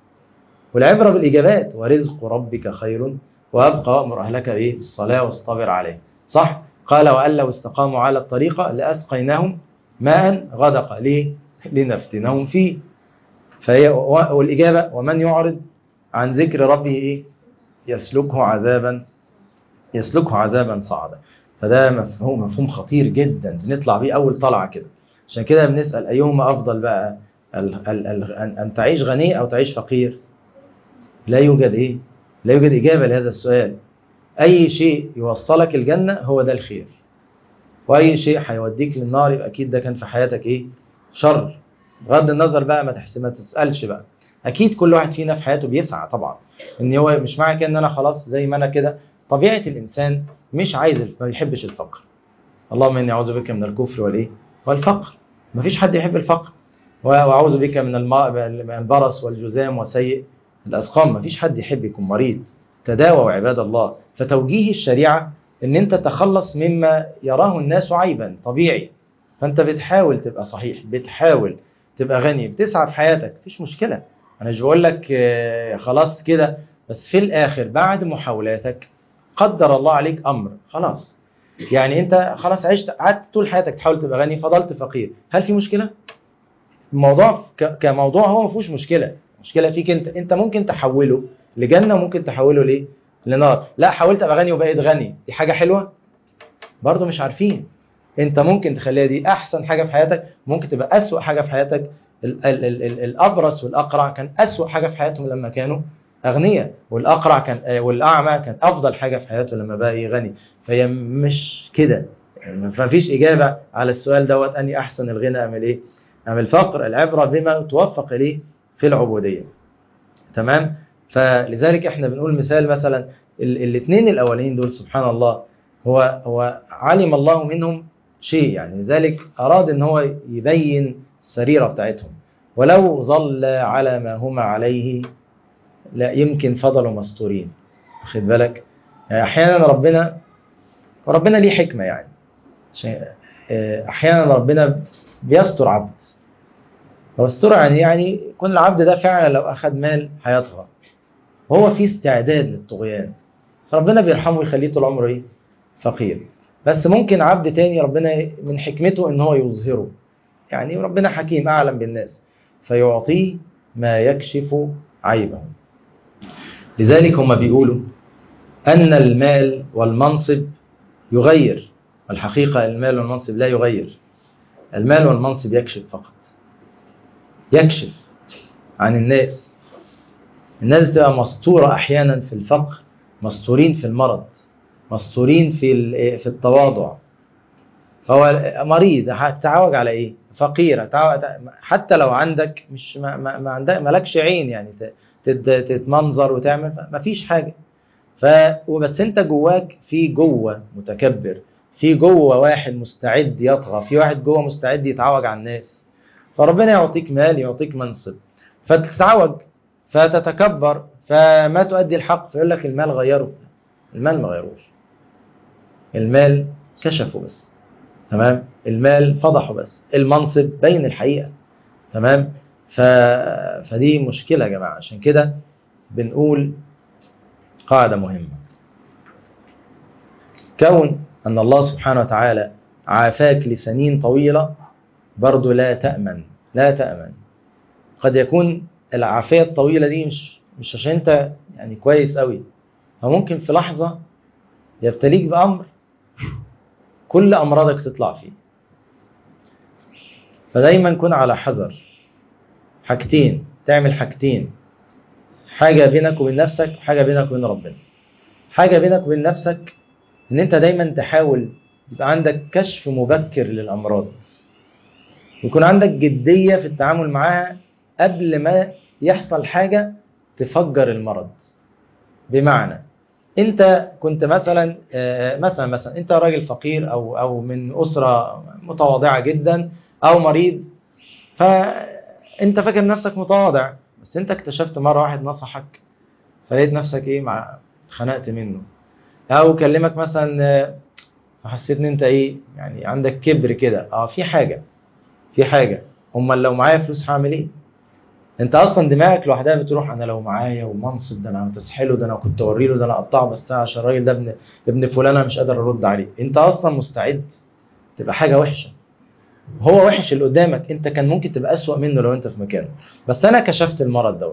والعبره بالاجابات ورزق ربك خير وابقى وامر اهلك ايه بالصلاه واصطبر عليه صح قال وان لو استقاموا على الطريقه لاسقيناهم ماء غدق ليه لنفتنهم فيه فهي و- والاجابه ومن يعرض عن ذكر ربه ايه يسلكه عذابا يسلكه عذابا صعدا فده مفهوم مفهوم خطير جدا بنطلع بيه اول طلعه كده عشان كده بنسال ايهما افضل بقى ال ال ال ان أن تعيش غني او تعيش فقير لا يوجد ايه لا يوجد اجابه لهذا السؤال اي شيء يوصلك الجنه هو ده الخير واي شيء هيوديك للنار يبقى اكيد ده كان في حياتك ايه شر بغض النظر بقى ما تحسب ما تسالش بقى اكيد كل واحد فينا في حياته بيسعى طبعا ان هو مش معنى كده ان انا خلاص زي ما انا كده طبيعه الانسان مش عايز الف- ما بيحبش الفقر اللهم اني اعوذ بك من الكفر والايه والفقر مفيش حد يحب الفقر و- واعوذ بك من الم- من البرص والجذام وسيء الاسقام مفيش حد يحب يكون مريض تداووا عباد الله فتوجيه الشريعه ان انت تتخلص مما يراه الناس عيبا طبيعي فانت بتحاول تبقى صحيح بتحاول تبقى غني بتسعى في حياتك مفيش مشكله انا مش بقول لك آه، خلاص كده بس في الاخر بعد محاولاتك قدر الله عليك امر خلاص يعني انت خلاص عشت قعدت طول حياتك تحاول تبقى غني فضلت فقير هل في مشكله الموضوع ك- كموضوع هو ما فيهوش مشكله المشكله فيك انت انت ممكن تحوله لجنه وممكن تحوله لايه لنار لا حاولت ابقى غني وبقيت غني دي حاجه حلوه برضه مش عارفين انت ممكن تخليها دي احسن حاجه في حياتك ممكن تبقى اسوأ حاجه في حياتك ال ال ال ال الابرص والاقرع كان اسوأ حاجه في حياتهم لما كانوا اغنياء والاقرع كان آه، والاعمى كان افضل حاجه في حياته لما بقى إيه غني فهي مش كده يعني ما فيش اجابه على السؤال دوت اني احسن الغنى ام الايه ام الفقر العبره بما توفق اليه في العبوديه تمام فلذلك احنا بنقول مثال مثلا الاثنين الاولين دول سبحان الله هو هو علم الله منهم شيء يعني لذلك اراد ان هو يبين السريره بتاعتهم ولو ظل على ما هما عليه لا يمكن فضلوا مستورين واخد بالك يعني احيانا ربنا وربنا ليه حكمه يعني عشان- آه، احيانا ربنا بيستر عبد ويستر يعني يعني يكون العبد ده فعلا لو اخذ مال هيطغى وهو في استعداد للطغيان فربنا بيرحمه ويخليه طول عمره ايه فقير بس ممكن عبد تاني ربنا من حكمته ان هو يظهره يعني ربنا حكيم اعلم بالناس فيعطيه ما يكشف عيبه لذلك هم بيقولوا ان المال والمنصب يغير والحقيقه المال والمنصب لا يغير المال والمنصب يكشف فقط يكشف عن الناس الناس تبقى مستورة أحيانا في الفقر مستورين في المرض مستورين في ال- في التواضع فهو مريض هتتعوج على ايه؟ فقير هتعوج حتى لو عندك مش ما, ما, ما عندك مالكش عين يعني ت- تت- تتمنظر وتعمل ما فيش حاجه ف وبس انت جواك في جوه متكبر في جوه واحد مستعد يطغى في واحد جوه مستعد يتعوج على الناس فربنا يعطيك مال يعطيك منصب فتتعوج فتتكبر فما تؤدي الحق فيقول لك المال غيره المال ما غيروش المال كشفه بس تمام المال فضحه بس المنصب بين الحقيقة تمام ف... فدي مشكلة يا جماعة عشان كده بنقول قاعدة مهمة كون أن الله سبحانه وتعالى عافاك لسنين طويلة برضه لا تأمن لا تأمن قد يكون العافية الطويلة دي مش مش عشان انت يعني كويس قوي هو ممكن في لحظة يبتليك بأمر كل أمراضك تطلع فيه فدايما كن على حذر حاجتين تعمل حاجتين حاجة بينك وبين نفسك وحاجة بينك وبين ربنا حاجة بينك وبين نفسك ان انت دايما تحاول يبقى عندك كشف مبكر للأمراض ويكون عندك جدية في التعامل معاها قبل ما يحصل حاجة تفجر المرض بمعنى انت كنت مثلا آه، مثلا مثلا انت راجل فقير او او من اسره متواضعه جدا او مريض فانت فاكر نفسك متواضع بس انت اكتشفت مره واحد نصحك فلقيت نفسك ايه مع اتخنقت منه او كلمك مثلا آه، فحسيت ان انت ايه يعني عندك كبر كده اه في حاجه في حاجه امال لو معايا فلوس هعمل ايه انت اصلا دماغك لوحدها بتروح انا لو معايا ومنصب ده انا هتسحله ده انا كنت اوري له ده انا اقطعه بس عشان الراجل ده ابن ابن فلان انا مش قادر ارد عليه انت اصلا مستعد تبقى حاجه وحشه هو وحش اللي قدامك انت كان ممكن تبقى اسوأ منه لو انت في مكانه بس انا كشفت المرض دوت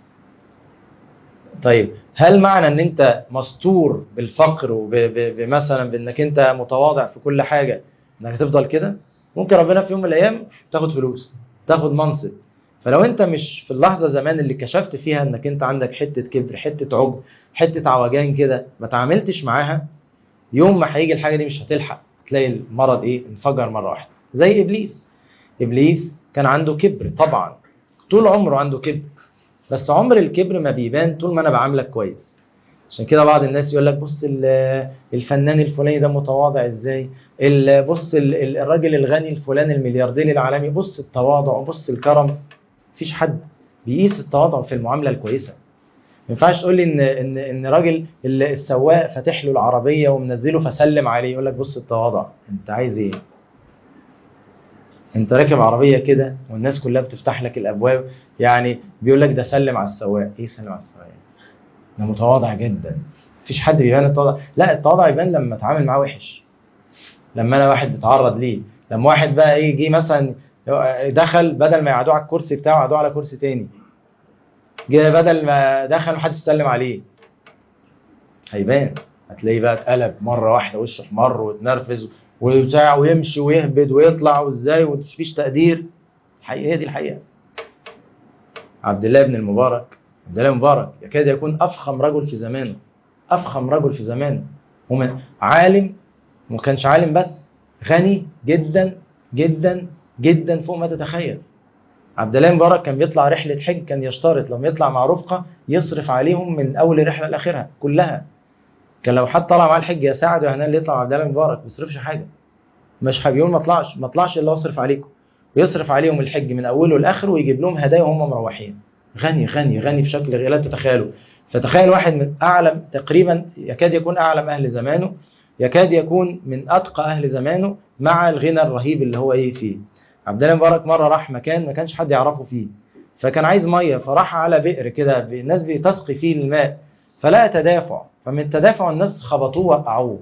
طيب هل معنى ان انت مستور بالفقر ومثلا بانك انت متواضع في كل حاجه انك هتفضل كده ممكن ربنا في يوم من الايام تاخد فلوس تاخد منصب فلو انت مش في اللحظه زمان اللي كشفت فيها انك انت عندك حته كبر حته عجب حته عوجان كده ما تعاملتش معاها يوم ما هيجي الحاجه دي مش هتلحق تلاقي المرض ايه انفجر مره واحده زي ابليس ابليس كان عنده كبر طبعا طول عمره عنده كبر بس عمر الكبر ما بيبان طول ما انا بعاملك كويس عشان كده بعض الناس يقول لك بص ال- الفنان الفلاني ده متواضع ازاي ال- بص ال- ال- الراجل الغني الفلاني الملياردير العالمي بص التواضع وبص الكرم مفيش حد بيقيس التواضع في المعامله الكويسه ما ينفعش تقول لي ان ان ان راجل ال- السواق فاتح له العربيه ومنزله فسلم عليه يقول لك بص التواضع انت عايز ايه انت راكب عربيه كده والناس كلها بتفتح لك الابواب يعني بيقول لك ده سلم على السواق ايه سلم على السواق ده متواضع جدا مفيش حد بيبان التواضع لا التواضع يبان لما اتعامل معاه وحش لما انا واحد بتعرض ليه لما واحد بقى ايه جه مثلا دخل بدل ما يقعدوه على الكرسي بتاعه قعدوه على كرسي تاني جه بدل ما دخل محدش سلم عليه هيبان هتلاقيه بقى اتقلب مره واحده وشه احمر واتنرفز وبتاع ويمشي ويهبد ويطلع وازاي ومفيش تقدير الحقيقه هي دي الحقيقه عبد الله بن المبارك عبد الله المبارك يكاد يكون افخم رجل في زمانه افخم رجل في زمانه ومن عالم وما كانش عالم بس غني جدا جدا جدا فوق ما تتخيل عبد الله مبارك كان بيطلع رحله حج كان يشترط لما يطلع مع رفقه يصرف عليهم من اول رحله لاخرها كلها كان لو حد طلع معاه الحج يا سعد يا هنان اللي يطلع مع عبد الله مبارك ما يصرفش حاجه مش بيقول ما اطلعش ما اطلعش الا اصرف عليكم ويصرف عليهم الحج من اوله لاخره ويجيب لهم هدايا وهم مروحين غني غني غني بشكل غير لا تتخيلوا فتخيل واحد من اعلم تقريبا يكاد يكون اعلم اهل زمانه يكاد يكون من اتقى اهل زمانه مع الغنى الرهيب اللي هو ايه فيه عبد الله مبارك مره راح مكان ما كانش حد يعرفه فيه فكان عايز ميه فراح على بئر كده الناس بتسقي فيه الماء فلقى تدافع فمن التدافع الناس خبطوه وقعوه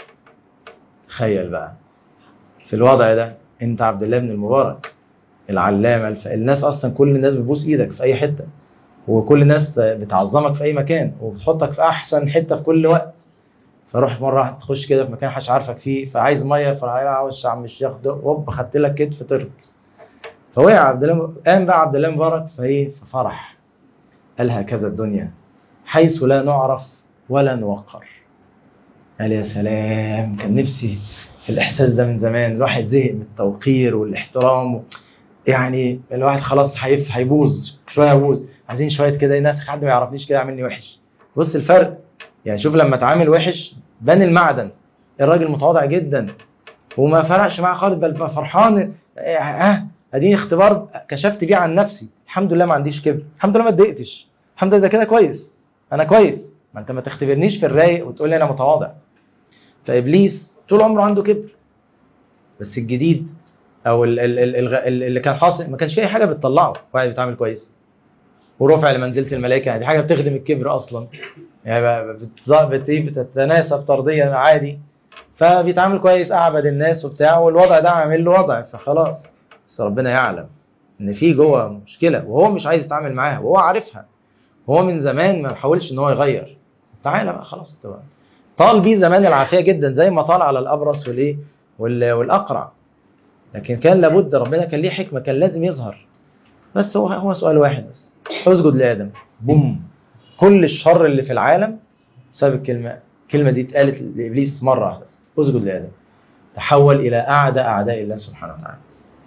تخيل بقى في الوضع ده انت عبد الله بن المبارك العلامه الف... الناس اصلا كل الناس بتبوس ايدك في اي حته وكل الناس بتعظمك في اي مكان وبتحطك في احسن حته في كل وقت فروح مره واحده تخش كده في مكان محدش عارفك فيه فعايز ميه فعاوز عم الشيخ ده هوب خدت لك كتف طرت فوقع عبد الله قام بقى عبد الله مبارك فايه ففرح قال هكذا الدنيا حيث لا نعرف ولا نوقر قال يا سلام كان نفسي في الاحساس ده من زمان الواحد زهق من التوقير والاحترام و... يعني الواحد خلاص هيف هيبوظ شويه هيبوظ عايزين شويه كده ناس حد ما يعرفنيش كده يعملني وحش بص الفرق يعني شوف لما اتعامل وحش بان المعدن الراجل متواضع جدا وما فرقش معاه خالص بل فرحان اه اديني اختبار كشفت بيه عن نفسي الحمد لله ما عنديش كبر الحمد لله ما اتضايقتش الحمد لله ده كده كويس انا كويس ما انت ما تختبرنيش في الرايق وتقول لي انا متواضع فابليس طول عمره عنده كبر بس الجديد او ال ال ال ال اللي كان حاصل ما كانش فيه اي حاجه بتطلعه واحد بيتعامل كويس ورفع لمنزله الملائكه يعني دي حاجه بتخدم الكبر اصلا يعني بت- بت- بتتناسب طرديا عادي فبيتعامل كويس اعبد الناس وبتاع والوضع ده عامل له وضع فخلاص بس ربنا يعلم ان في جوه مشكله وهو مش عايز يتعامل معاها وهو عارفها هو من زمان ما حاولش ان هو يغير تعالى بقى خلاص انت بقى طال بيه زمان العافيه جدا زي ما طال على الابرص والايه وال- والاقرع لكن كان لابد ربنا كان ليه حكمه كان لازم يظهر بس هو هو سؤال واحد بس اسجد لادم بوم كل الشر اللي في العالم بسبب الكلمه الكلمه دي اتقالت لابليس مره واحده بس اسجد لادم تحول الى اعدى اعداء الله سبحانه وتعالى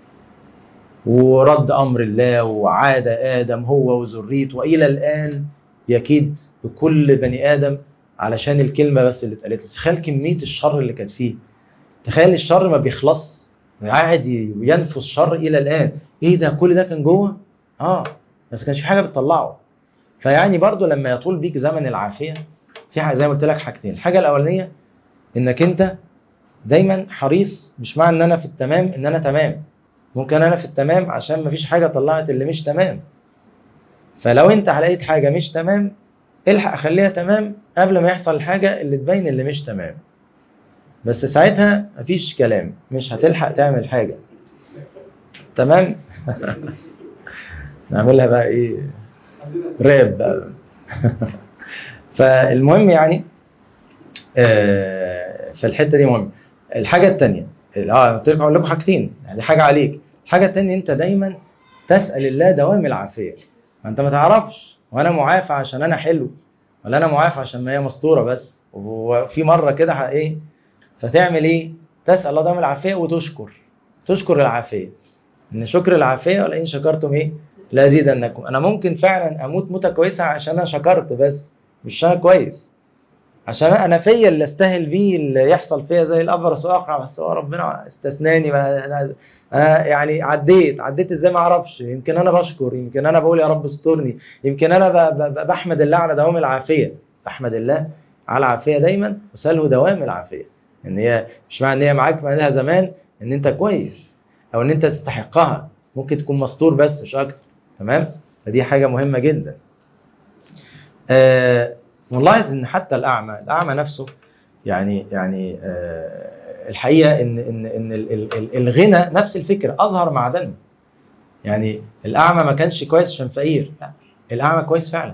ورد امر الله وعاد ادم هو وذريته والى الان يكيد بكل بني ادم علشان الكلمه بس اللي اتقالت له. تخيل كميه الشر اللي كانت فيه تخيل الشر ما بيخلص قاعد ينفذ شر الى الان ايه ده كل ده كان جوه اه بس كانش في حاجه بتطلعه فيعني برضو لما يطول بيك زمن العافيه في حاجه زي ما قلت لك حاجتين الحاجه الاولانيه انك انت دايما حريص مش معنى ان انا في التمام ان انا تمام ممكن انا في التمام عشان مفيش حاجه طلعت اللي مش تمام فلو انت لقيت حاجه مش تمام الحق خليها تمام قبل ما يحصل الحاجه اللي تبين اللي مش تمام بس ساعتها مفيش كلام مش هتلحق تعمل حاجه تمام نعملها بقى ايه راب بقى فالمهم يعني آه، فالحته دي مهمه الحاجه الثانيه اه قلت لكم اقول لكم حاجتين يعني حاجه عليك الحاجه الثانيه انت دايما تسال الله دوام العافيه ما انت ما تعرفش وانا معافى عشان انا حلو ولا انا معافى عشان ما هي مستوره بس وفي مره كده ح- ايه فتعمل ايه تسال الله دوام العافيه وتشكر تشكر العافيه ان شكر العافيه ولئن شكرتم ايه لازيدنكم انا ممكن فعلا اموت موته كويسه عشان انا شكرت بس مش عشان أنا كويس عشان انا فيا اللي استاهل بيه اللي يحصل فيا زي الابرص واقرع بس هو ربنا استثناني ما انا أنا يعني عديت عديت ازاي ما اعرفش يمكن انا بشكر يمكن انا بقول يا رب استرني يمكن انا ب- ب- ب- بحمد الله على دوام العافيه بحمد الله على العافيه دايما وساله دوام العافيه ان هي مش معنى ان هي معاك معناها زمان ان انت كويس او ان انت تستحقها ممكن تكون مستور بس مش اكتر تمام فدي حاجه مهمه جدا آه ونلاحظ ان حتى الاعمى الاعمى نفسه يعني يعني آه الحقيقه ان ان ان ال- ال- ال- الغنى نفس الفكره اظهر معدنه يعني الاعمى ما كانش كويس عشان فقير لا الاعمى كويس فعلا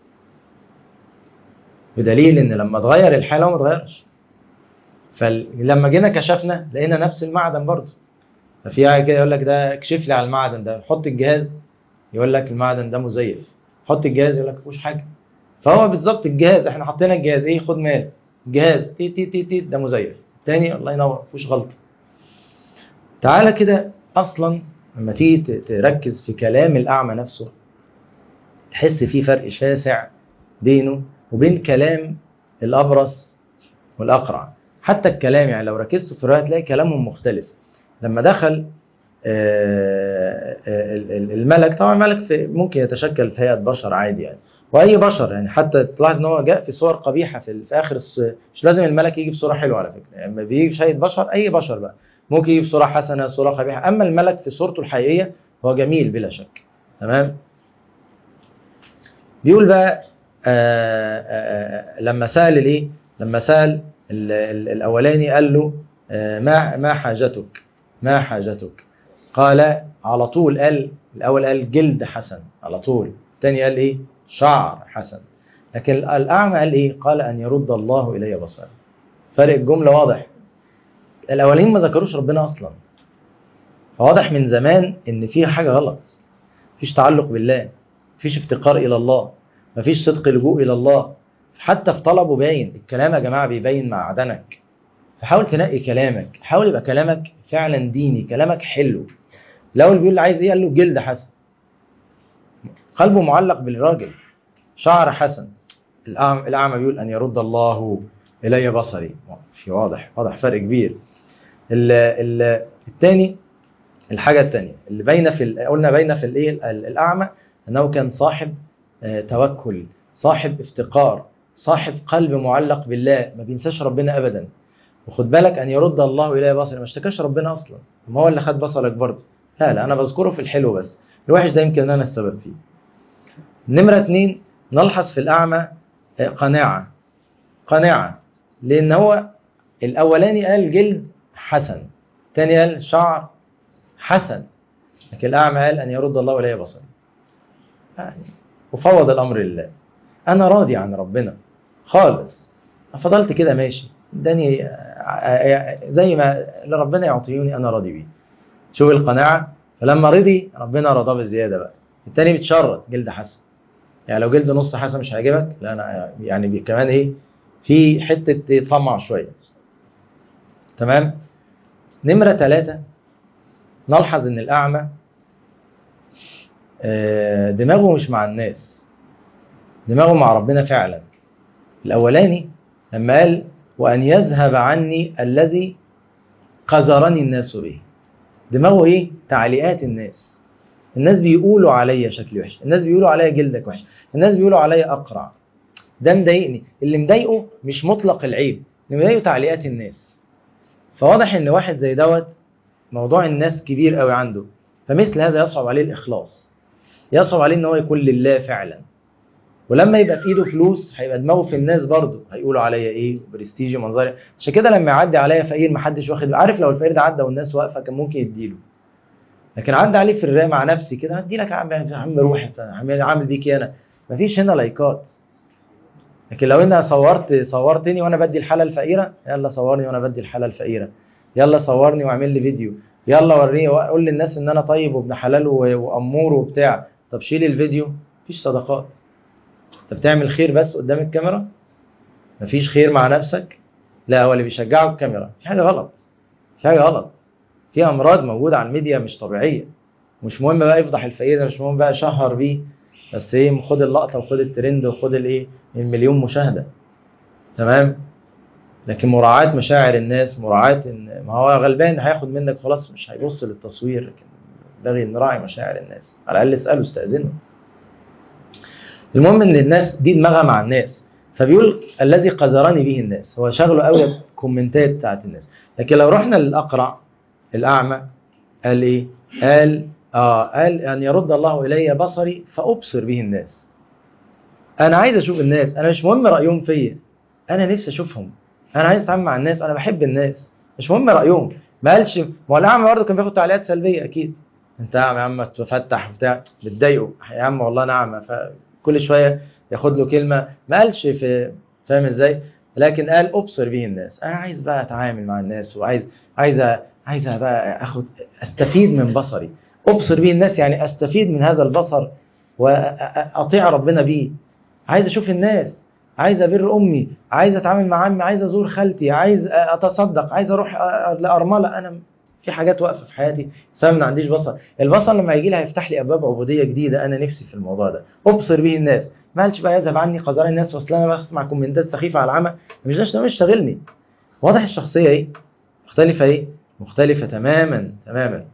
بدليل ان لما اتغير الحاله هو ما اتغيرش فلما جينا كشفنا لقينا نفس المعدن برضه ففي حاجه كده يقول لك ده اكشف لي على المعدن ده حط الجهاز يقول لك المعدن ده مزيف حط الجهاز يقول لك مفيهوش حاجه فهو بالظبط الجهاز احنا حطينا الجهاز ايه خد مال جهاز تي تي تي تي ده مزيف تاني الله ينور مفيهوش غلطه تعالى كده اصلا لما تيجي ت- تركز في كلام الاعمى نفسه تحس في فرق شاسع بينه وبين كلام الابرص والاقرع حتى الكلام يعني لو ركزت في الروايه تلاقي كلامهم مختلف لما دخل آه، آه، ال- ال- الملك طبعا الملك في ممكن يتشكل في هيئه بشر عادي يعني واي بشر يعني حتى تلاحظ ان هو جاء في صور قبيحه في, في اخر الص... مش لازم الملك يجي بصوره حلوه على فكره يعني لما بيجي في هيئه بشر اي بشر بقى ممكن يجي بصوره حسنه صوره قبيحه اما الملك في صورته الحقيقيه هو جميل بلا شك تمام بيقول بقى آه آه آه لما سال الايه لما سال ال- ال- الاولاني قال له آه ما ما حاجتك ما حاجتك قال على طول قال الاول قال جلد حسن على طول الثاني قال ايه شعر حسن لكن الاعمى قال ايه قال ان يرد الله الي بصري فرق الجمله واضح الاولين ما ذكروش ربنا اصلا فواضح من زمان ان في حاجه غلط مفيش تعلق بالله مفيش افتقار الى الله مفيش صدق لجوء الى الله حتى في طلبه باين الكلام يا جماعه بيبين معدنك فحاول تنقي كلامك حاول يبقى كلامك فعلا ديني كلامك حلو الاول بيقول لي عايز ايه قال له جلد حسن قلبه معلق بالراجل شعر حسن الأعمى الأعمى بيقول أن يرد الله إلي بصري في واضح واضح فرق كبير ال ال الثاني الحاجة الثانية اللي باينة في ال- قلنا باينة في الايه ال- الأعمى أنه كان صاحب آه، توكل صاحب افتقار صاحب قلب معلق بالله ما بينساش ربنا أبدا وخد بالك أن يرد الله إلي بصري ما اشتكاش ربنا أصلا ما هو اللي خد بصرك برضه لا لا أنا بذكره في الحلو بس الوحش ده يمكن أنا السبب فيه نمرة اتنين نلحظ في الأعمى آه، قناعة قناعة لأن هو الاولاني قال جلد حسن الثاني قال شعر حسن لكن الاعمى قال ان يرد الله الي بصري يعني وفوض الامر لله انا راضي عن ربنا خالص فضلت كده ماشي اداني زي ما اللي ربنا يعطيوني انا راضي بيه شوف القناعه فلما رضي ربنا رضاه بزياده بقى التاني بيتشرط جلد حسن يعني لو جلد نص حسن مش هيعجبك لا انا يعني بي- كمان ايه في حته يطمع شويه تمام نمره ثلاثة نلحظ ان الاعمى آه، دماغه مش مع الناس دماغه مع ربنا فعلا الاولاني لما قال وان يذهب عني الذي قذرني الناس به دماغه ايه تعليقات الناس الناس بيقولوا عليا شكلي وحش الناس بيقولوا عليا جلدك وحش الناس بيقولوا عليا اقرع ده مضايقني اللي مضايقه مش مطلق العيب اللي مضايقه تعليقات الناس فواضح ان واحد زي دوت موضوع الناس كبير قوي عنده فمثل هذا يصعب عليه الاخلاص يصعب عليه ان هو يكون لله فعلا ولما يبقى في ايده فلوس هيبقى دماغه في الناس برضه هيقولوا عليا ايه برستيجي منظري عشان كده لما يعدي عليا فقير محدش واخد عارف لو الفقير ده عدى والناس واقفه كان ممكن يديله لكن عدى عليه في الرايه مع نفسي كده هدي لك يا عم يا عم روح يا عم عامل بيكي انا مفيش هنا لايكات لكن لو انا صورت صورتني وانا بدي الحاله الفقيره يلا صورني وانا بدي الحاله الفقيره يلا صورني واعمل لي فيديو يلا وريني وقول للناس ان انا طيب وابن حلال و- وامور وبتاع طب شيل الفيديو مفيش صدقات انت بتعمل خير بس قدام الكاميرا مفيش خير مع نفسك لا هو اللي بيشجعه الكاميرا في حاجه غلط في حاجه غلط في امراض موجوده على الميديا مش طبيعيه مش مهم بقى يفضح الفقير ده مش مهم بقى شهر بيه بس ايه خد اللقطه وخد الترند وخد الايه المليون مشاهده تمام لكن مراعاة مشاعر الناس مراعاة ان ما هو غلبان هياخد منك خلاص مش هيبص للتصوير لكن ينبغي نراعي مشاعر الناس على الاقل اساله استاذنه المهم ان الناس دي دماغها مع الناس فبيقول الذي قذرني به الناس هو شغله قوي الكومنتات بتاعت الناس لكن لو رحنا للاقرع الاعمى قال ايه قال اه قال ان يرد الله الي بصري فابصر به الناس انا عايز اشوف الناس انا مش مهم رايهم فيا انا نفسي اشوفهم انا عايز اتعامل مع الناس انا بحب الناس مش مهم رايهم ما قالش ما هو الاعمى برضه كان بياخد تعليقات سلبيه اكيد انت اعمى يا عم تفتح بتاع بتضايقه يا عم والله انا اعمى فكل شويه ياخد له كلمه ما قالش في فاهم ازاي لكن قال ابصر به الناس انا عايز بقى اتعامل مع الناس وعايز عايز عايز بقى اخد استفيد من بصري ابصر به الناس يعني استفيد من هذا البصر واطيع ربنا بيه عايز اشوف الناس عايز ابر امي عايز اتعامل مع عمي عايز ازور خالتي عايز اتصدق عايز اروح لارمله انا في حاجات واقفه في حياتي بسبب ما عنديش بصر البصر لما يجي لي هيفتح لي ابواب عبوديه جديده انا نفسي في الموضوع ده ابصر به الناس ما قالش بقى يذهب عني قذار الناس واصل انا بسمع كومنتات سخيفه على العمى مش ده مش شاغلني واضح الشخصيه ايه مختلفه ايه مختلفه تماما تماما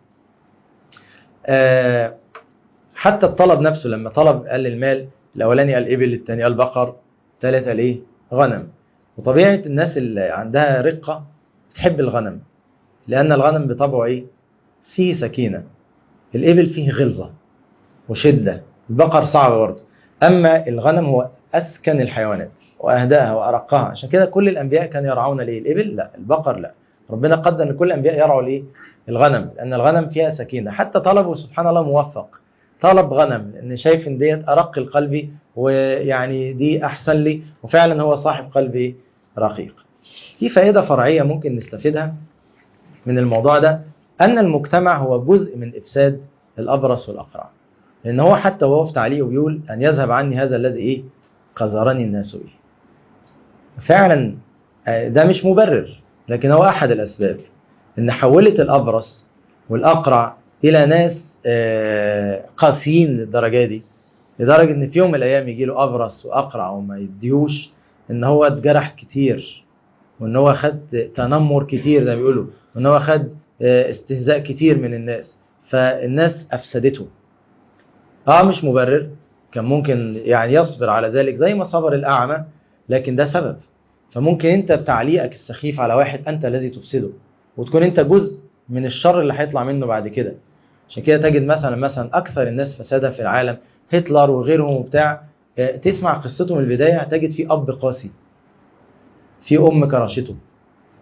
آه حتى الطلب نفسه لما طلب قال المال الاولاني قال ابل الثاني قال بقر الثالث قال ايه غنم وطبيعه الناس اللي عندها رقه تحب الغنم لان الغنم بطبعه ايه فيه سكينه الابل فيه غلظه وشده البقر صعب برضه اما الغنم هو اسكن الحيوانات واهداها وارقها عشان كده كل الانبياء كانوا يرعون ليه الابل لا البقر لا ربنا قدر ان كل الانبياء يرعوا ليه الغنم لان الغنم فيها سكينه حتى طلبه سبحان الله موفق طلب غنم لان شايف ان ديت ارق القلب ويعني دي احسن لي وفعلا هو صاحب قلب رقيق في فائده فرعيه ممكن نستفيدها من الموضوع ده ان المجتمع هو جزء من افساد الابرص والاقرع لان هو حتى وهو في تعليقه بيقول ان يذهب عني هذا الذي ايه قذرني الناس به فعلا ده مش مبرر لكن هو احد الاسباب ان حولت الابرص والاقرع الى ناس قاسيين للدرجه دي لدرجه ان في يوم من الايام يجي له ابرص واقرع وما يديهوش ان هو اتجرح كتير وان هو خد تنمر كتير زي ما بيقولوا وان هو خد استهزاء كتير من الناس فالناس افسدته اه مش مبرر كان ممكن يعني يصبر على ذلك زي ما صبر الاعمى لكن ده سبب فممكن انت بتعليقك السخيف على واحد انت الذي تفسده وتكون انت جزء من الشر اللي هيطلع منه بعد كده عشان كده تجد مثلا مثلا اكثر الناس فسادا في العالم هتلر وغيرهم وبتاع تسمع قصته من البدايه تجد في اب قاسي في ام كرشته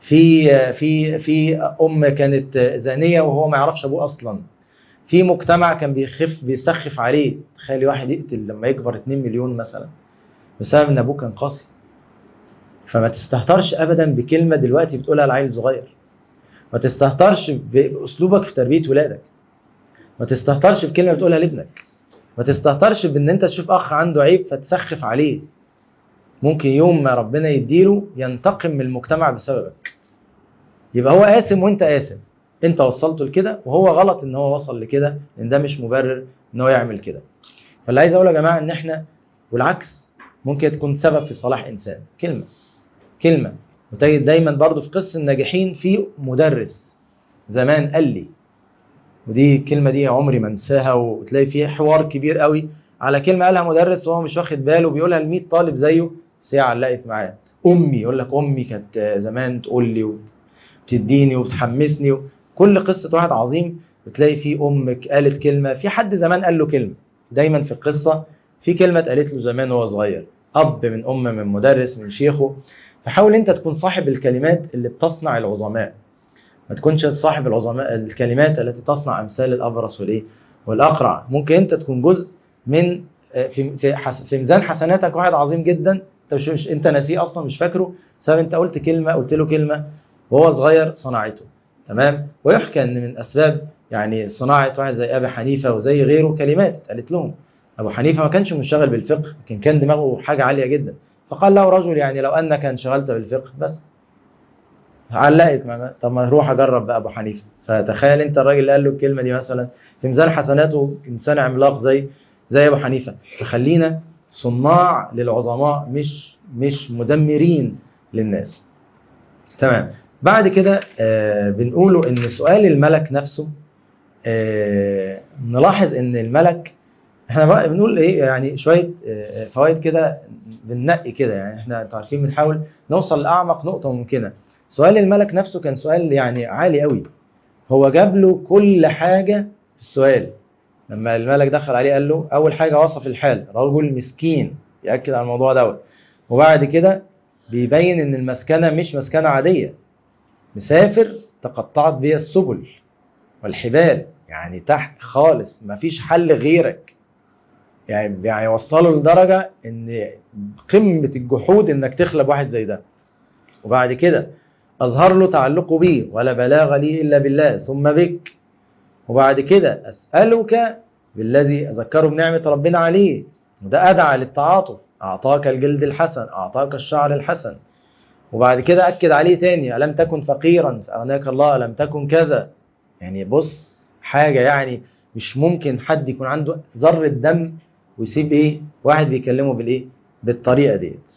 في في في ام كانت زانيه وهو ما يعرفش ابوه اصلا في مجتمع كان بيخف بيسخف عليه تخيل واحد يقتل لما يكبر 2 مليون مثلا بسبب ان ابوه كان قاسي فما تستهترش ابدا بكلمه دلوقتي بتقولها لعيل صغير ما تستهترش باسلوبك في تربيه ولادك ما تستهترش بكلمه بتقولها لابنك ما تستهترش بان انت تشوف اخ عنده عيب فتسخف عليه ممكن يوم ما ربنا يديله ينتقم من المجتمع بسببك يبقى هو قاسم وانت قاسم انت وصلته لكده وهو غلط ان هو وصل لكده لان ده مش مبرر ان هو يعمل كده فاللي عايز اقوله يا جماعه ان احنا والعكس ممكن تكون سبب في صلاح انسان كلمه كلمه وتجد دايما برضو في قصه الناجحين في مدرس زمان قال لي ودي الكلمه دي عمري ما انساها وتلاقي فيها حوار كبير قوي على كلمه قالها مدرس وهو مش واخد باله بيقولها ل 100 طالب زيه بس هي علقت معاه امي يقول لك امي كانت زمان تقول لي وبتديني وبتحمسني كل قصه واحد عظيم بتلاقي في امك قالت كلمه في حد زمان قال له كلمه دايما في القصه في كلمه اتقالت له زمان وهو صغير اب من ام من مدرس من شيخه فحاول انت تكون صاحب الكلمات اللي بتصنع العظماء ما تكونش صاحب العظماء الكلمات التي تصنع امثال الابرص والايه والاقرع ممكن انت تكون جزء من في في, حس في ميزان حسناتك واحد عظيم جدا انت مش, مش انت ناسيه اصلا مش فاكره بسبب انت قلت كلمه قلت له كلمه وهو صغير صنعته تمام ويحكى ان من اسباب يعني صناعه واحد زي ابي حنيفه وزي غيره كلمات قالت لهم ابو حنيفه ما كانش منشغل بالفقه لكن كان دماغه حاجه عاليه جدا فقال له رجل يعني لو انك انشغلت بالفقه بس علقت معنا طب ما اروح اجرب بقى ابو حنيفه فتخيل انت الراجل اللي قال له الكلمه دي مثلا في ميزان حسناته انسان عملاق زي زي ابو حنيفه فخلينا صناع للعظماء مش مش مدمرين للناس تمام بعد كده آه بنقوله ان سؤال الملك نفسه آه نلاحظ ان الملك احنا بقى بنقول ايه يعني شويه آه فوائد كده بننقي كده يعني احنا انتوا عارفين بنحاول نوصل لاعمق نقطه ممكنه سؤال الملك نفسه كان سؤال يعني عالي قوي هو جاب له كل حاجه في السؤال لما الملك دخل عليه قال له اول حاجه وصف الحال رجل مسكين ياكد على الموضوع دوت وبعد كده بيبين ان المسكنه مش مسكنه عاديه مسافر تقطعت بيه السبل والحبال يعني تحت خالص مفيش حل غيرك يعني يعني وصلوا لدرجه ان قمه الجحود انك تخلب واحد زي ده وبعد كده اظهر له تعلقه بيه ولا بلاغ لي الا بالله ثم بك وبعد كده اسالك بالذي اذكره بنعمه ربنا عليه وده ادعى للتعاطف اعطاك الجلد الحسن اعطاك الشعر الحسن وبعد كده اكد عليه تاني الم تكن فقيرا فاغناك الله الم تكن كذا يعني بص حاجه يعني مش ممكن حد يكون عنده ذره دم ويسيب ايه واحد بيكلمه بالايه بالطريقه ديت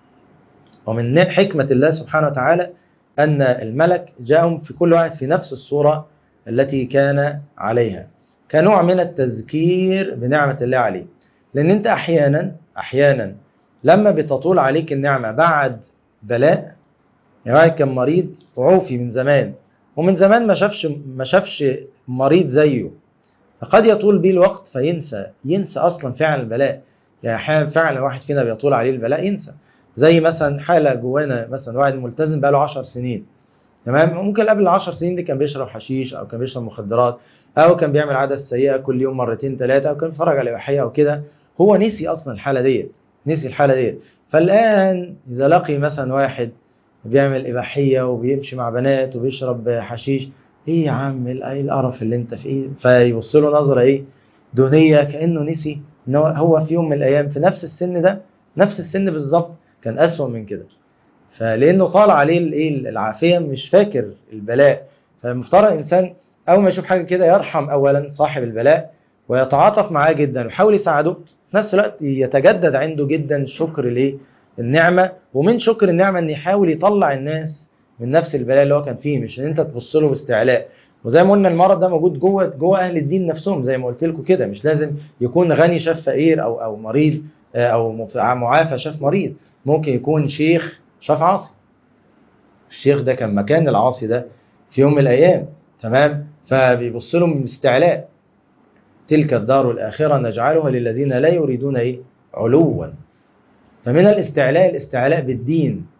ومن حكمه الله سبحانه وتعالى ان الملك جاءهم في كل واحد في نفس الصوره التي كان عليها كنوع من التذكير بنعمه الله عليه لان انت احيانا احيانا لما بتطول عليك النعمه بعد بلاء يعني واحد كان مريض تعوفي من زمان ومن زمان ما شافش ما شافش مريض زيه فقد يطول بيه الوقت فينسى ينسى اصلا فعل البلاء يعني احيانا فعلا واحد فينا بيطول عليه البلاء ينسى زي مثلا حاله جوانا مثلا واحد ملتزم بقاله 10 سنين تمام ممكن قبل ال 10 سنين دي كان بيشرب حشيش او كان بيشرب مخدرات او كان بيعمل عاده سيئه كل يوم مرتين ثلاثه او كان بيتفرج على اباحيه او كده هو نسي اصلا الحاله ديت نسي الحاله ديت فالان اذا لقي مثلا واحد بيعمل اباحيه وبيمشي مع بنات وبيشرب حشيش ايه يا عم ايه القرف اللي انت فيه فيبص له نظره ايه دونيه كانه نسي ان هو في يوم من الايام في نفس السن ده نفس السن بالظبط كان اسوأ من كده فلانه طال عليه الايه العافيه مش فاكر البلاء فالمفترض الانسان اول ما يشوف حاجه كده يرحم اولا صاحب البلاء ويتعاطف معاه جدا ويحاول يساعده في نفس الوقت يتجدد عنده جدا شكر الايه النعمه ومن شكر النعمه ان يحاول يطلع الناس من نفس البلاء اللي هو كان فيه مش ان انت تبص له باستعلاء وزي ما قلنا المرض ده موجود جوه جوه اهل الدين نفسهم زي ما قلت لكم كده مش لازم يكون غني شاف فقير او او مريض او معافى شاف مريض ممكن يكون شيخ شاف عاصي الشيخ ده كان مكان العاصي ده في يوم من الايام تمام فبيبص لهم باستعلاء تلك الدار الاخره نجعلها للذين لا يريدون ايه علوا فمن الاستعلاء الاستعلاء بالدين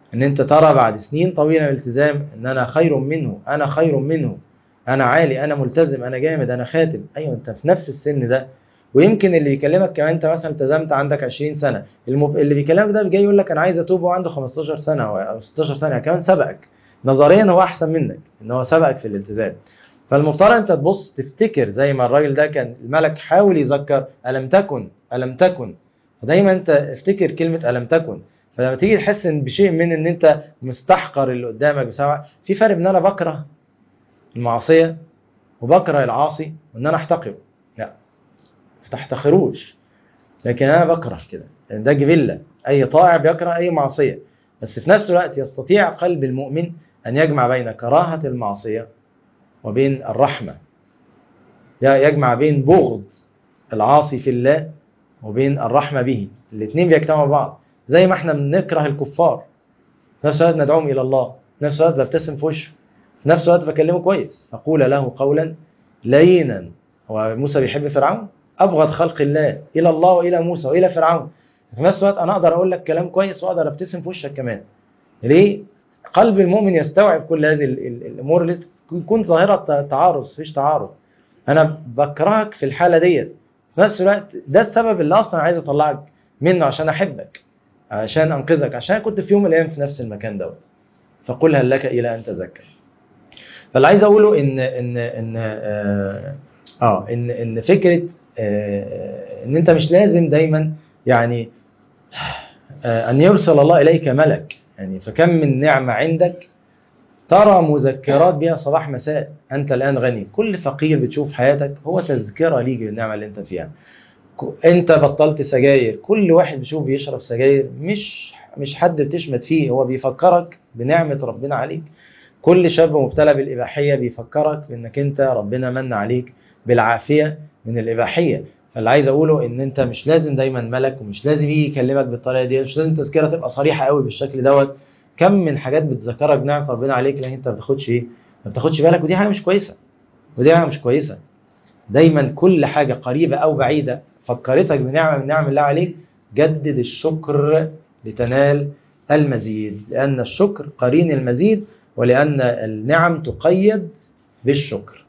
ان انت ترى بعد سنين طويله من الالتزام ان انا خير منه انا خير منه انا عالي انا ملتزم انا جامد انا خاتم ايوه انت في نفس السن ده ويمكن اللي بيكلمك كمان انت مثلا التزمت عندك 20 سنه المب... اللي بيكلمك ده جاي يقول لك انا عايز اتوب وعنده 15 سنه او 16 سنه يعني كمان سبقك نظريا هو احسن منك ان هو سبقك في الالتزام فالمفترض انت تبص تفتكر زي ما الراجل ده كان الملك حاول يذكر الم تكن الم تكن فدايما انت افتكر كلمه الم تكن فلما تيجي تحس ان بشيء من ان انت مستحقر اللي قدامك بسبب في فرق ان انا بكره المعصيه وبكره العاصي وان انا احتقره لا ما تحتقروش لكن انا بكره كده يعني ده جبله اي طائع بيكره اي معصيه بس في نفس الوقت يستطيع قلب المؤمن ان يجمع بين كراهه المعصيه وبين الرحمه يجمع بين بغض العاصي في الله وبين الرحمه به الاثنين بيجتمعوا بعض زي ما احنا بنكره الكفار في نفس الوقت ندعوهم الى الله في نفس الوقت ببتسم في وشه في نفس الوقت بكلمه كويس اقول له قولا لينا هو موسى بيحب فرعون ابغض خلق الله الى الله والى موسى والى فرعون في نفس الوقت انا اقدر اقول لك كلام كويس واقدر ابتسم في وشك كمان ليه قلب المؤمن يستوعب كل هذه الامور اللي تكون ظاهره تعارض مفيش تعارض انا بكرهك في الحاله ديت في نفس الوقت ده السبب اللي اصلا عايز اطلعك منه عشان احبك عشان انقذك عشان كنت في يوم من الايام في نفس المكان دوت فقل هل لك الى ان تذكر فاللي عايز اقوله ان ان ان اه, آه ان ان فكره آه ان انت مش لازم دايما يعني آه ان يرسل الله اليك ملك يعني فكم من نعمه عندك ترى مذكرات بها صباح مساء انت الان غني كل فقير بتشوف حياتك هو تذكره ليك بالنعمه اللي انت فيها انت بطلت سجاير كل واحد بيشوف بيشرب سجاير مش مش حد بتشمت فيه هو بيفكرك بنعمه ربنا عليك كل شاب مبتلى بالاباحيه بيفكرك بانك انت ربنا من عليك بالعافيه من الاباحيه فاللي عايز اقوله ان انت مش لازم دايما ملك ومش لازم يجي يكلمك بالطريقه دي مش لازم تذكره تبقى صريحه قوي بالشكل دوت كم من حاجات بتذكرك بنعمه ربنا عليك لكن انت ما بتاخدش ايه ما بتاخدش بالك ودي حاجه مش كويسه ودي حاجه مش كويسه دايما كل حاجه قريبه او بعيده فكرتك بنعمه من نعم الله عليك جدد الشكر لتنال المزيد لان الشكر قرين المزيد ولان النعم تقيد بالشكر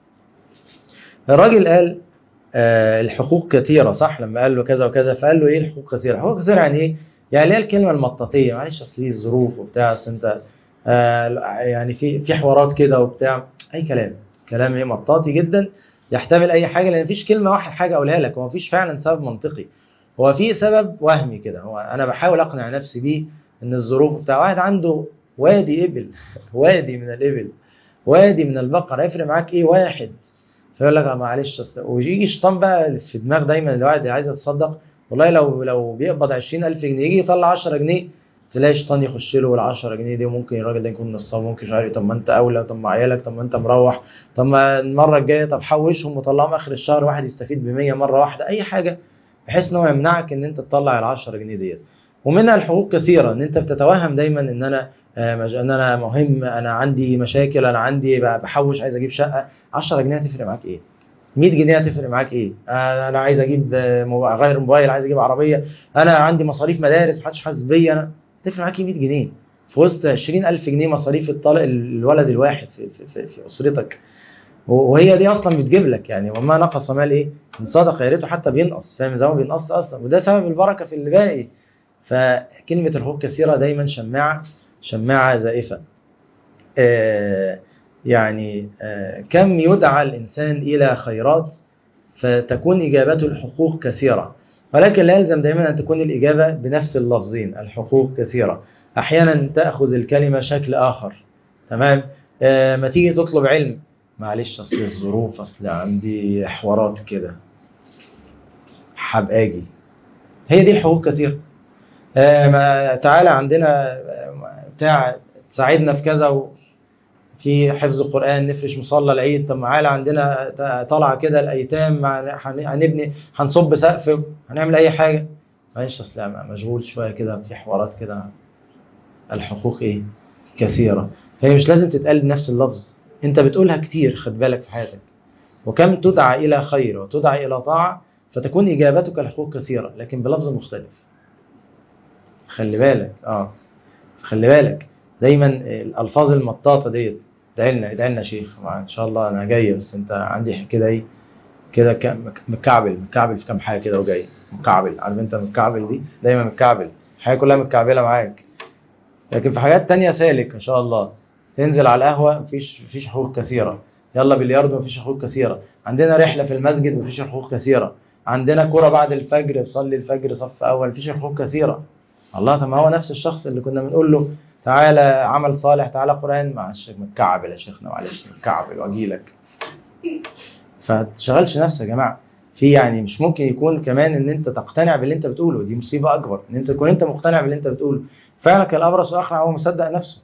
الراجل قال آه الحقوق كثيرة صح لما قال له كذا وكذا فقال له ايه الحقوق كثيرة حقوق كثيرة يعني ايه يعني ليه الكلمة المطاطية معلش اصل دي الظروف وبتاع اصل انت آه يعني في في حوارات كده وبتاع اي كلام كلام ايه مطاطي جدا يحتمل اي حاجة لان مفيش كلمة واحد حاجة اقولها لك ومفيش فعلا سبب منطقي هو في سبب وهمي كده هو انا بحاول اقنع نفسي بيه ان الظروف بتاع واحد عنده وادي ابل وادي من الابل وادي من البقر هيفرق معاك ايه واحد فيقول لك معلش اصل ويجي شيطان بقى في دماغ دايما الواحد عايز يتصدق والله لو لو بيقبض 20000 جنيه يجي يطلع 10 جنيه تلاقي شيطان يخش له ال 10 جنيه دي وممكن الراجل ده يكون نصاب ممكن مش عارف طب ما انت اولى طب ما عيالك طب ما انت مروح طب ما المره الجايه طب حوشهم وطلعهم اخر الشهر واحد يستفيد ب 100 مره واحده اي حاجه بحيث ان هو يمنعك ان انت تطلع ال 10 جنيه ديت ومنها الحقوق كثيره ان انت بتتوهم دايما ان انا ان انا مهم انا عندي مشاكل انا عندي بحوش عايز اجيب شقه 10 جنيه هتفرق معاك ايه 100 جنيه هتفرق معاك ايه انا عايز اجيب اغير موبايل عايز اجيب عربيه انا عندي مصاريف مدارس محدش حاسس بيا انا تفرق معاك 100 جنيه في وسط 20000 جنيه مصاريف الطالق الولد الواحد في, في, في, في اسرتك وهي دي اصلا بتجيب لك يعني وما نقص مال ايه من صدقه يا ريته حتى بينقص فاهم زي ما بينقص اصلا وده سبب البركه في اللي باقي فكلمه الحقوق كثيره دايما شماعه شماعه زائفه آه يعني آه كم يدعى الإنسان إلى خيرات فتكون إجابته الحقوق كثيرة ولكن لا يلزم دائما أن تكون الإجابة بنفس اللفظين الحقوق كثيرة أحيانا تأخذ الكلمة شكل آخر تمام آه ما تيجي تطلب علم معلش أصل الظروف أصل عندي حوارات كده حاب أجي هي دي الحقوق كثيرة آه ما تعالى عندنا بتاع تساعدنا في كذا و في حفظ القرآن نفرش مصلى العيد طب معانا عندنا طلعة كده الأيتام هنبني هنصب سقف هنعمل أي حاجة معلش أصل مشغول شوية كده في حوارات كده الحقوق إيه كثيرة فهي مش لازم تتقال بنفس اللفظ أنت بتقولها كتير خد بالك في حياتك وكم تدعى إلى خير وتدعى إلى طاعة فتكون إجابتك الحقوق كثيرة لكن بلفظ مختلف خلي بالك اه خلي بالك دايما الالفاظ المطاطه ديت ادعي لنا ادعي لنا يا شيخ ان شاء الله انا جاي بس انت عندي كده ايه كده ك- مك- متكعبل متكعبل في كام حاجه كده وجاي مكعبل عارف انت متكعبل دي دايما متكعبل الحياه كلها متكعبله معاك لكن في حاجات تانية سالك ان شاء الله تنزل على القهوه مفيش مفيش حقوق كثيره يلا بلياردو مفيش حقوق كثيره عندنا رحله في المسجد مفيش حقوق كثيره عندنا كرة بعد الفجر بصلي الفجر صف اول مفيش حقوق كثيره الله طب ما هو نفس الشخص اللي كنا بنقول له تعالى عمل صالح تعالى قران معلش متكعبل يا شيخنا معلش متكعبل واجي لك فتشغلش نفسك يا جماعه في يعني مش ممكن يكون كمان ان انت تقتنع باللي انت بتقوله دي مصيبه اكبر ان انت تكون انت مقتنع باللي انت بتقوله فعلا كالابرص واقنع هو مصدق نفسه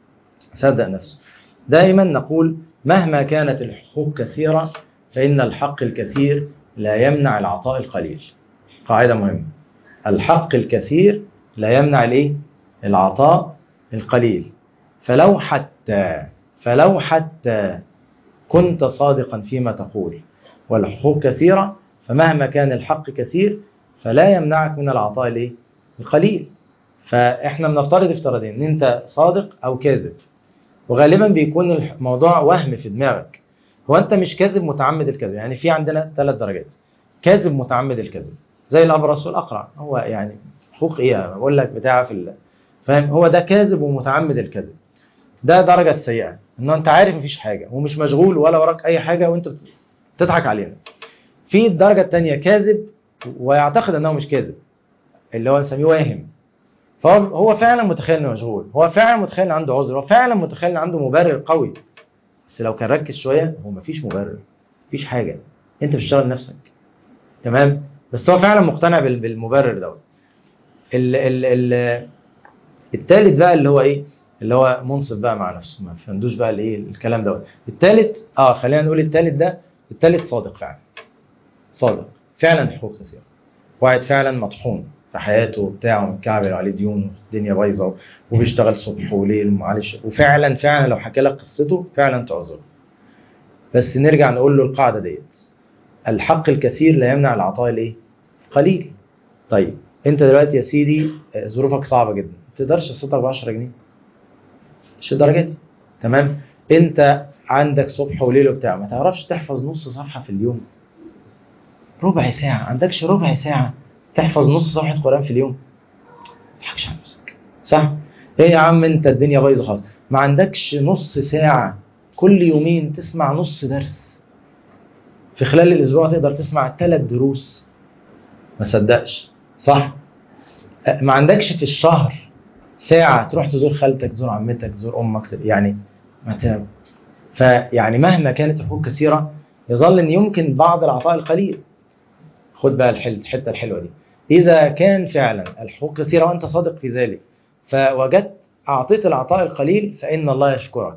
صدق نفسه دائما نقول مهما كانت الحقوق كثيره فان الحق الكثير لا يمنع العطاء القليل قاعده مهمه الحق الكثير لا يمنع الايه العطاء القليل فلو حتى فلو حتى كنت صادقا فيما تقول والحقوق كثيرة فمهما كان الحق كثير فلا يمنعك من العطاء الايه؟ القليل فاحنا بنفترض افتراضين ان انت صادق او كاذب وغالبا بيكون الموضوع وهم في دماغك هو انت مش كاذب متعمد الكذب يعني في عندنا ثلاث درجات كاذب متعمد الكذب زي الابرص والاقرع هو يعني حقوق ايه بقول لك بتاع في ال- فاهم هو ده كاذب ومتعمد الكذب ده درجة السيئة ان انت عارف مفيش حاجة ومش مشغول ولا وراك اي حاجة وانت بتضحك علينا في الدرجة التانية كاذب ويعتقد انه مش كاذب اللي هو نسميه واهم فهو هو فعلا متخيل انه مشغول هو فعلا متخيل ان عنده عذر هو فعلا متخيل ان عنده مبرر قوي بس لو كان ركز شوية هو مفيش مبرر مفيش حاجة انت بتشتغل نفسك تمام بس هو فعلا مقتنع بال- بالمبرر دوت ال ال ال التالت بقى اللي هو ايه اللي هو منصف بقى مع نفسه ما فهمدوش بقى الايه الكلام دوت التالت اه خلينا نقول التالت ده التالت صادق فعلا صادق فعلا حقوق كثيره واحد فعلا مطحون في حياته وبتاع ومتكعبل عليه ديون والدنيا بايظه وبيشتغل صبح وليل معلش وفعلا فعلا لو حكى لك قصته فعلا تعذره بس نرجع نقول له القاعده ديت الحق الكثير لا يمنع العطاء الايه؟ قليل طيب انت دلوقتي يا سيدي آه، ظروفك صعبه جدا ما تقدرش تصدق ب 10 جنيه مش الدرجه دي تمام انت عندك صبح وليل وبتاع ما تعرفش تحفظ نص صفحه في اليوم ربع ساعه عندكش ربع ساعه تحفظ نص صفحه قران في اليوم ما تضحكش على نفسك صح ايه يا عم انت الدنيا بايظه خالص ما عندكش نص ساعه كل يومين تسمع نص درس في خلال الاسبوع تقدر تسمع ثلاث دروس ما صدقش صح أه، ما عندكش في الشهر ساعة تروح تزور خالتك تزور عمتك تزور أمك يعني ما ت... فيعني مهما كانت الحقوق كثيرة يظل أن يمكن بعض العطاء القليل خد بقى الحل الحتة الحلوة دي إذا كان فعلا الحقوق كثيرة وأنت صادق في ذلك فوجدت أعطيت العطاء القليل فإن الله يشكرك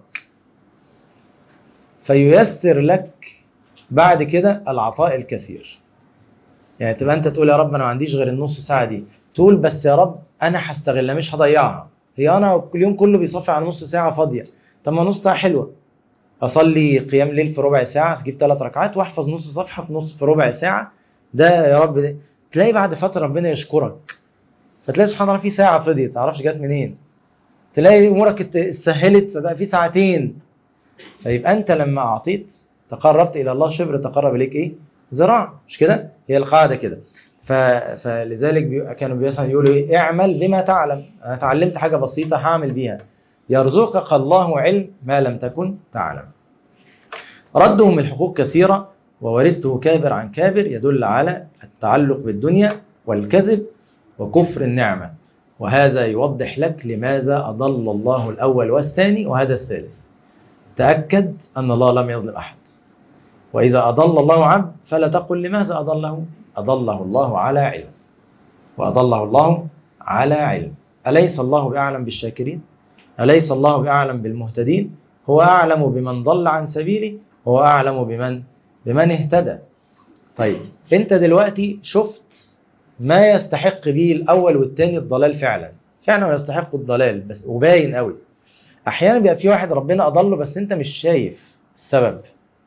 فييسر لك بعد كده العطاء الكثير يعني تبقى انت تقول يا رب انا ما عنديش غير النص ساعه دي تقول بس يا رب انا هستغلها مش هضيعها هي انا اليوم كله بيصفي على نص ساعه فاضيه طب ما نص ساعه حلوه اصلي قيام ليل في ربع ساعه اجيب ثلاث ركعات واحفظ نص صفحه في نص في ربع ساعه ده يا رب ده تلاقي بعد فتره ربنا يشكرك فتلاقي سبحان الله في ساعه فضيت ما تعرفش جت منين تلاقي امورك ات- اتسهلت فبقى في ساعتين فيبقى انت لما اعطيت تقربت الى الله شبر تقرب اليك ايه ذراع مش كده هي القاعده كده ف... فلذلك بي... كانوا مثلا يقولوا ايه اعمل بما تعلم انا اتعلمت حاجه بسيطه هعمل بيها يرزقك الله علم ما لم تكن تعلم ردهم الحقوق كثيره وورثته كابر عن كابر يدل على التعلق بالدنيا والكذب وكفر النعمه وهذا يوضح لك لماذا اضل الله الاول والثاني وهذا الثالث تاكد ان الله لم يظلم احد وإذا أضل الله عبد فلا تقل لماذا أضله أضله الله على علم وأضله الله على علم أليس الله بأعلم بالشاكرين أليس الله بأعلم بالمهتدين هو أعلم بمن ضل عن سبيله هو أعلم بمن بمن اهتدى طيب أنت دلوقتي شفت ما يستحق به الأول والتاني الضلال فعلا فعلا يستحق الضلال بس وباين قوي أحيانا بيبقى في واحد ربنا أضله بس أنت مش شايف السبب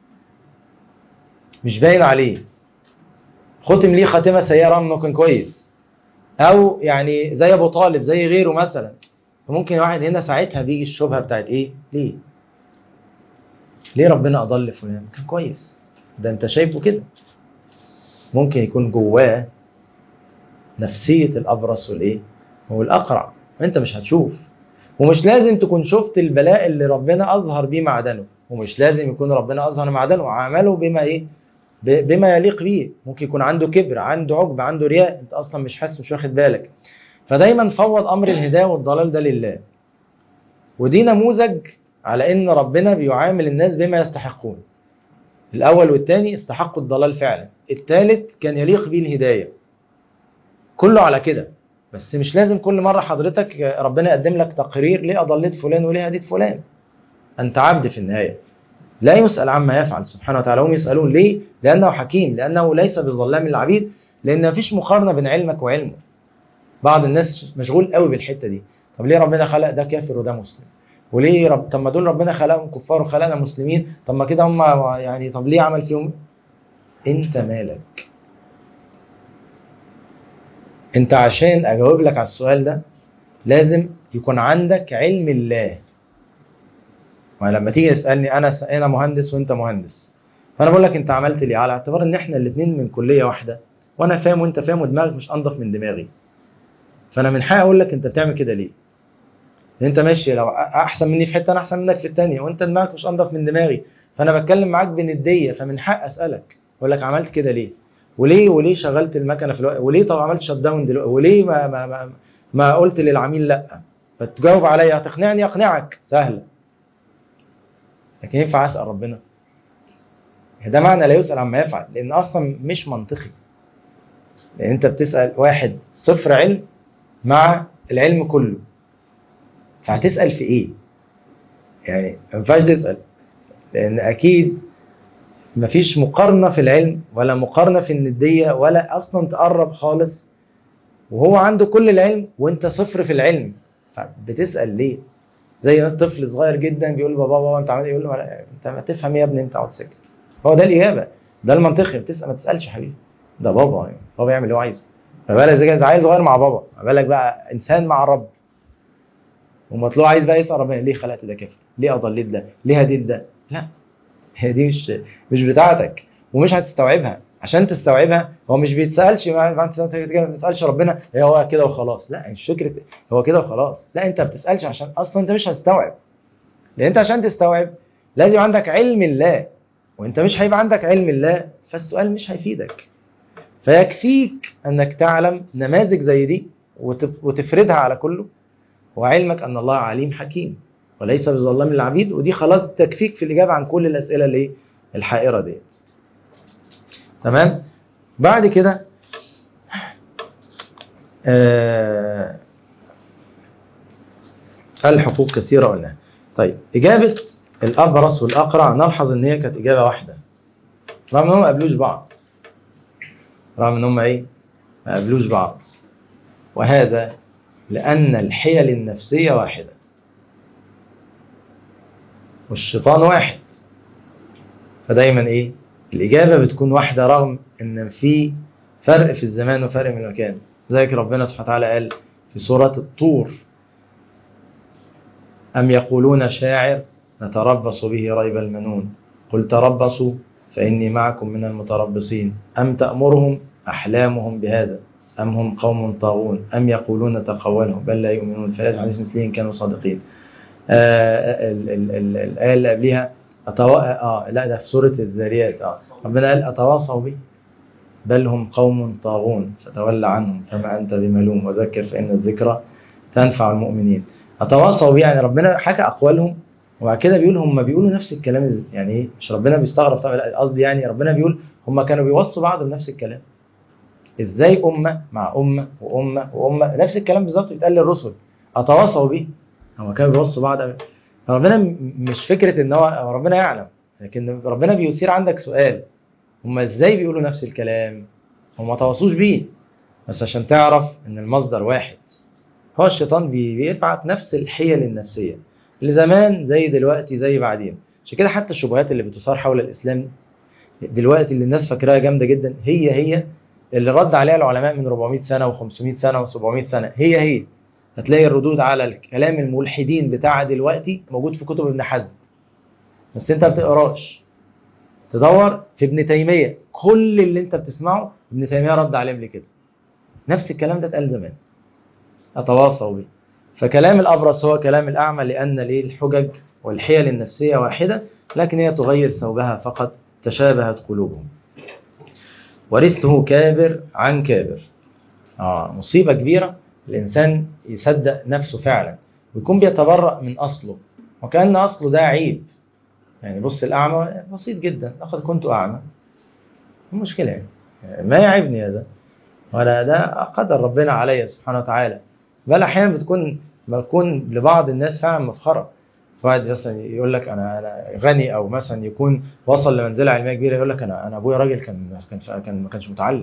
مش باين عليه ختم ليه خاتمه سيئه رغم انه كان كويس او يعني زي ابو طالب زي غيره مثلا فممكن واحد هنا ساعتها بيجي الشبهه بتاعت ايه ليه ليه ربنا اضل فلان كان كويس ده انت شايفه كده ممكن يكون جواه نفسيه الابرص والايه والاقرع انت مش هتشوف ومش لازم تكون شفت البلاء اللي ربنا اظهر بيه معدنه ومش لازم يكون ربنا اظهر معدنه وعمله بما ايه ب- بما يليق بيه ممكن يكون عنده كبر عنده عجب عنده رياء انت اصلا مش حاسس مش واخد بالك فدايما فوض امر الهدايه والضلال ده لله ودي نموذج على ان ربنا بيعامل الناس بما يستحقون الاول والثاني استحقوا الضلال فعلا الثالث كان يليق به الهدايه كله على كده بس مش لازم كل مره حضرتك ربنا يقدم لك تقرير ليه اضليت فلان وليه هديت فلان انت عبد في النهايه لا يسأل عما يفعل سبحانه وتعالى هم يسألون ليه؟ لأنه حكيم لأنه ليس بظلام للعبيد لأن مفيش مقارنة بين علمك وعلمه بعض الناس مشغول قوي بالحتة دي طب ليه ربنا خلق ده كافر وده مسلم وليه رب... طب ما دول ربنا خلقهم كفار وخلقنا مسلمين طب ما كده هم يعني طب ليه عمل فيهم انت مالك انت عشان اجاوب لك على السؤال ده لازم يكون عندك علم الله ما لما تيجي تسالني انا س... انا مهندس وانت مهندس فانا بقول لك انت عملت ليه على اعتبار ان احنا الاثنين من كليه واحده وانا فاهم وانت فاهم ودماغك مش انضف من دماغي فانا من حقي اقول لك انت بتعمل كده ليه لان انت ماشي لو أ- احسن مني في حته انا احسن منك في الثانيه وانت دماغك مش انضف من دماغي فانا بتكلم معاك بنديه فمن حق اسالك اقول لك عملت كده ليه وليه وليه شغلت المكنه في الوقت وليه طب عملت شت داون دلوقتي وليه ما ما ما, ما قلت للعميل لا فتجاوب عليا هتقنعني اقنعك سهله لكن ينفع اسال ربنا ده معنى لا يسال عما يفعل لان اصلا مش منطقي لان انت بتسال واحد صفر علم مع العلم كله فهتسال في ايه يعني ما ينفعش تسال لان اكيد مفيش مقارنه في العلم ولا مقارنه في النديه ولا اصلا تقرب خالص وهو عنده كل العلم وانت صفر في العلم فبتسال ليه زي ناس طفل صغير جدا بيقول لبابا بابا انت عملت ايه يقول له "لا، انت ما تفهم ايه يا ابني انت اقعد ساكت هو ده الاجابه ده المنطقي بتسال ما تسالش يا حبيبي ده بابا يعني بابا يعمل اللي هو عايزه ما بالك زي كده عايز صغير مع بابا ما بالك بقى انسان مع الرب ومطلوب عايز بقى يسال ربنا ليه خلقت ده كافر ليه اضليت ده ليه هديت ده لا هي دي مش مش بتاعتك ومش هتستوعبها عشان تستوعبها هو مش بيتسالش ما ما انت ما بتسالش ربنا هي هو كده وخلاص لا مش فكره هو كده وخلاص لا انت ما بتسالش عشان اصلا انت مش هتستوعب لان انت عشان تستوعب لازم عندك علم الله وانت مش هيبقى عندك علم الله فالسؤال مش هيفيدك فيكفيك انك تعلم نماذج زي دي وتف- وتفردها على كله وعلمك ان الله عليم حكيم وليس بظلام للعبيد ودي خلاص تكفيك في الاجابه عن كل الاسئله اللي إيه؟ الحائره ديت تمام بعد كده آه الحقوق كثيره قلنا طيب اجابه الابرص والاقرع نلحظ ان هي كانت اجابه واحده رغم انهم ما قابلوش بعض رغم ان هم ايه ما قابلوش بعض وهذا لان الحيل النفسيه واحده والشيطان واحد فدايما ايه الاجابه بتكون واحده رغم ان في فرق في الزمان وفرق من المكان ذلك ربنا سبحانه وتعالى قال في سوره الطور ام يقولون شاعر نتربص به ريب المنون قل تربصوا فاني معكم من المتربصين ام تامرهم احلامهم بهذا ام هم قوم طاغون ام يقولون تقوله بل لا يؤمنون فلا حديث مثلهم كانوا صادقين آه ال- ال- ال- الآية اللي قبلها أتوا... آه لا ده في سورة الذاريات آه ربنا قال أتواصوا به بل هم قوم طاغون فتول عنهم فما أنت بملوم وذكر فإن الذكرى تنفع المؤمنين أتواصوا به يعني ربنا حكى أقوالهم وبعد كده بيقول هم بيقولوا نفس الكلام إز- يعني إيه مش ربنا بيستغرب طبعا لا، قصدي يعني ربنا بيقول هم كانوا بيوصوا بعض بنفس الكلام ازاي أمة مع أمة وأمة وأمة نفس الكلام بالظبط بيتقال للرسل أتواصوا به هو كانوا بيوصوا بعض ربنا م- مش فكره ان هو ربنا يعلم لكن ربنا بيثير عندك سؤال هم ازاي بيقولوا نفس الكلام هم ما تواصوش بيه بس عشان تعرف ان المصدر واحد هو الشيطان بي- بيبعت نفس الحيل النفسيه اللي زمان زي دلوقتي زي بعدين عشان كده حتى الشبهات اللي بتثار حول الاسلام دلوقتي اللي الناس فاكراها جامده جدا هي هي اللي رد عليها العلماء من 400 سنه و500 سنه و700 سنه هي هي هتلاقي الردود على الكلام الملحدين بتاع دلوقتي موجود في كتب ابن حزم بس انت ما بتقراش تدور في ابن تيميه كل اللي انت بتسمعه ابن تيميه رد عليه قبل كده نفس الكلام ده اتقال زمان اتواصوا به فكلام الابرص هو كلام الاعمى لان ليه الحجج والحيل النفسيه واحده لكن هي تغير ثوبها فقط تشابهت قلوبهم ورثته كابر عن كابر اه مصيبه كبيره الانسان يصدق نفسه فعلا ويكون بيتبرأ من اصله وكأن اصله ده عيب يعني بص الاعمى بسيط جدا لقد كنت اعمى المشكله يعني ما يعيبني هذا ولا ده قدر ربنا عليا سبحانه وتعالى بل احيانا بتكون بتكون لبعض الناس فعلا مفخره واحد مثلا يقول لك انا انا غني او مثلا يكون وصل لمنزله علميه كبيره يقول لك انا انا ابويا راجل كان كان كان ما كانش متعلم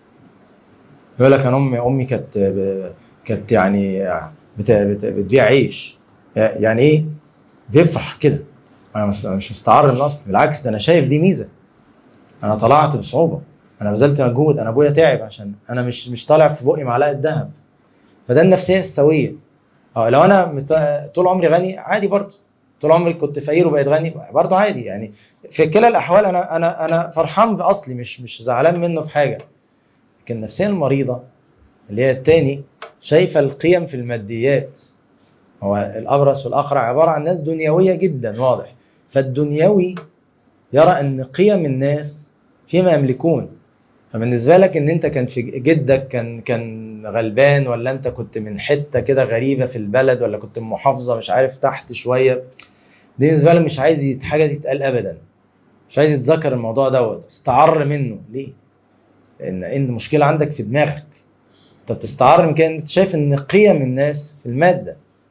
يقول لك انا امي امي كانت ب- كانت يعني بت- بت- بتبيع عيش يعني ايه بيفرح كده انا مش مش مستعر من الاصل بالعكس ده انا شايف دي ميزه انا طلعت بصعوبه انا بذلت مجهود انا ابويا تعب عشان انا مش مش طالع في بقي معلقه ذهب فده النفسيه السويه اه لو انا مت- طول عمري غني عادي برضه طول عمري كنت فقير وبقيت غني برضه عادي يعني في كلا الاحوال انا انا انا فرحان باصلي مش مش زعلان منه في حاجه لكن النفسيه المريضه اللي هي التاني شايفه القيم في الماديات هو الابرص والاقرع عباره عن ناس دنيويه جدا واضح فالدنيوي يرى ان قيم الناس فيما يملكون فبالنسبه لك ان انت كان في جدك كان كان غلبان ولا انت كنت من حته كده غريبه في البلد ولا كنت من محافظه مش عارف تحت شويه دي بالنسبه له مش عايز يت- حاجه دي تتقال ابدا مش عايز يتذكر الموضوع دوت استعر منه ليه؟ لان ان مشكله عندك في دماغك انت بتستعر من كده انت شايف ان قيم الناس في الماده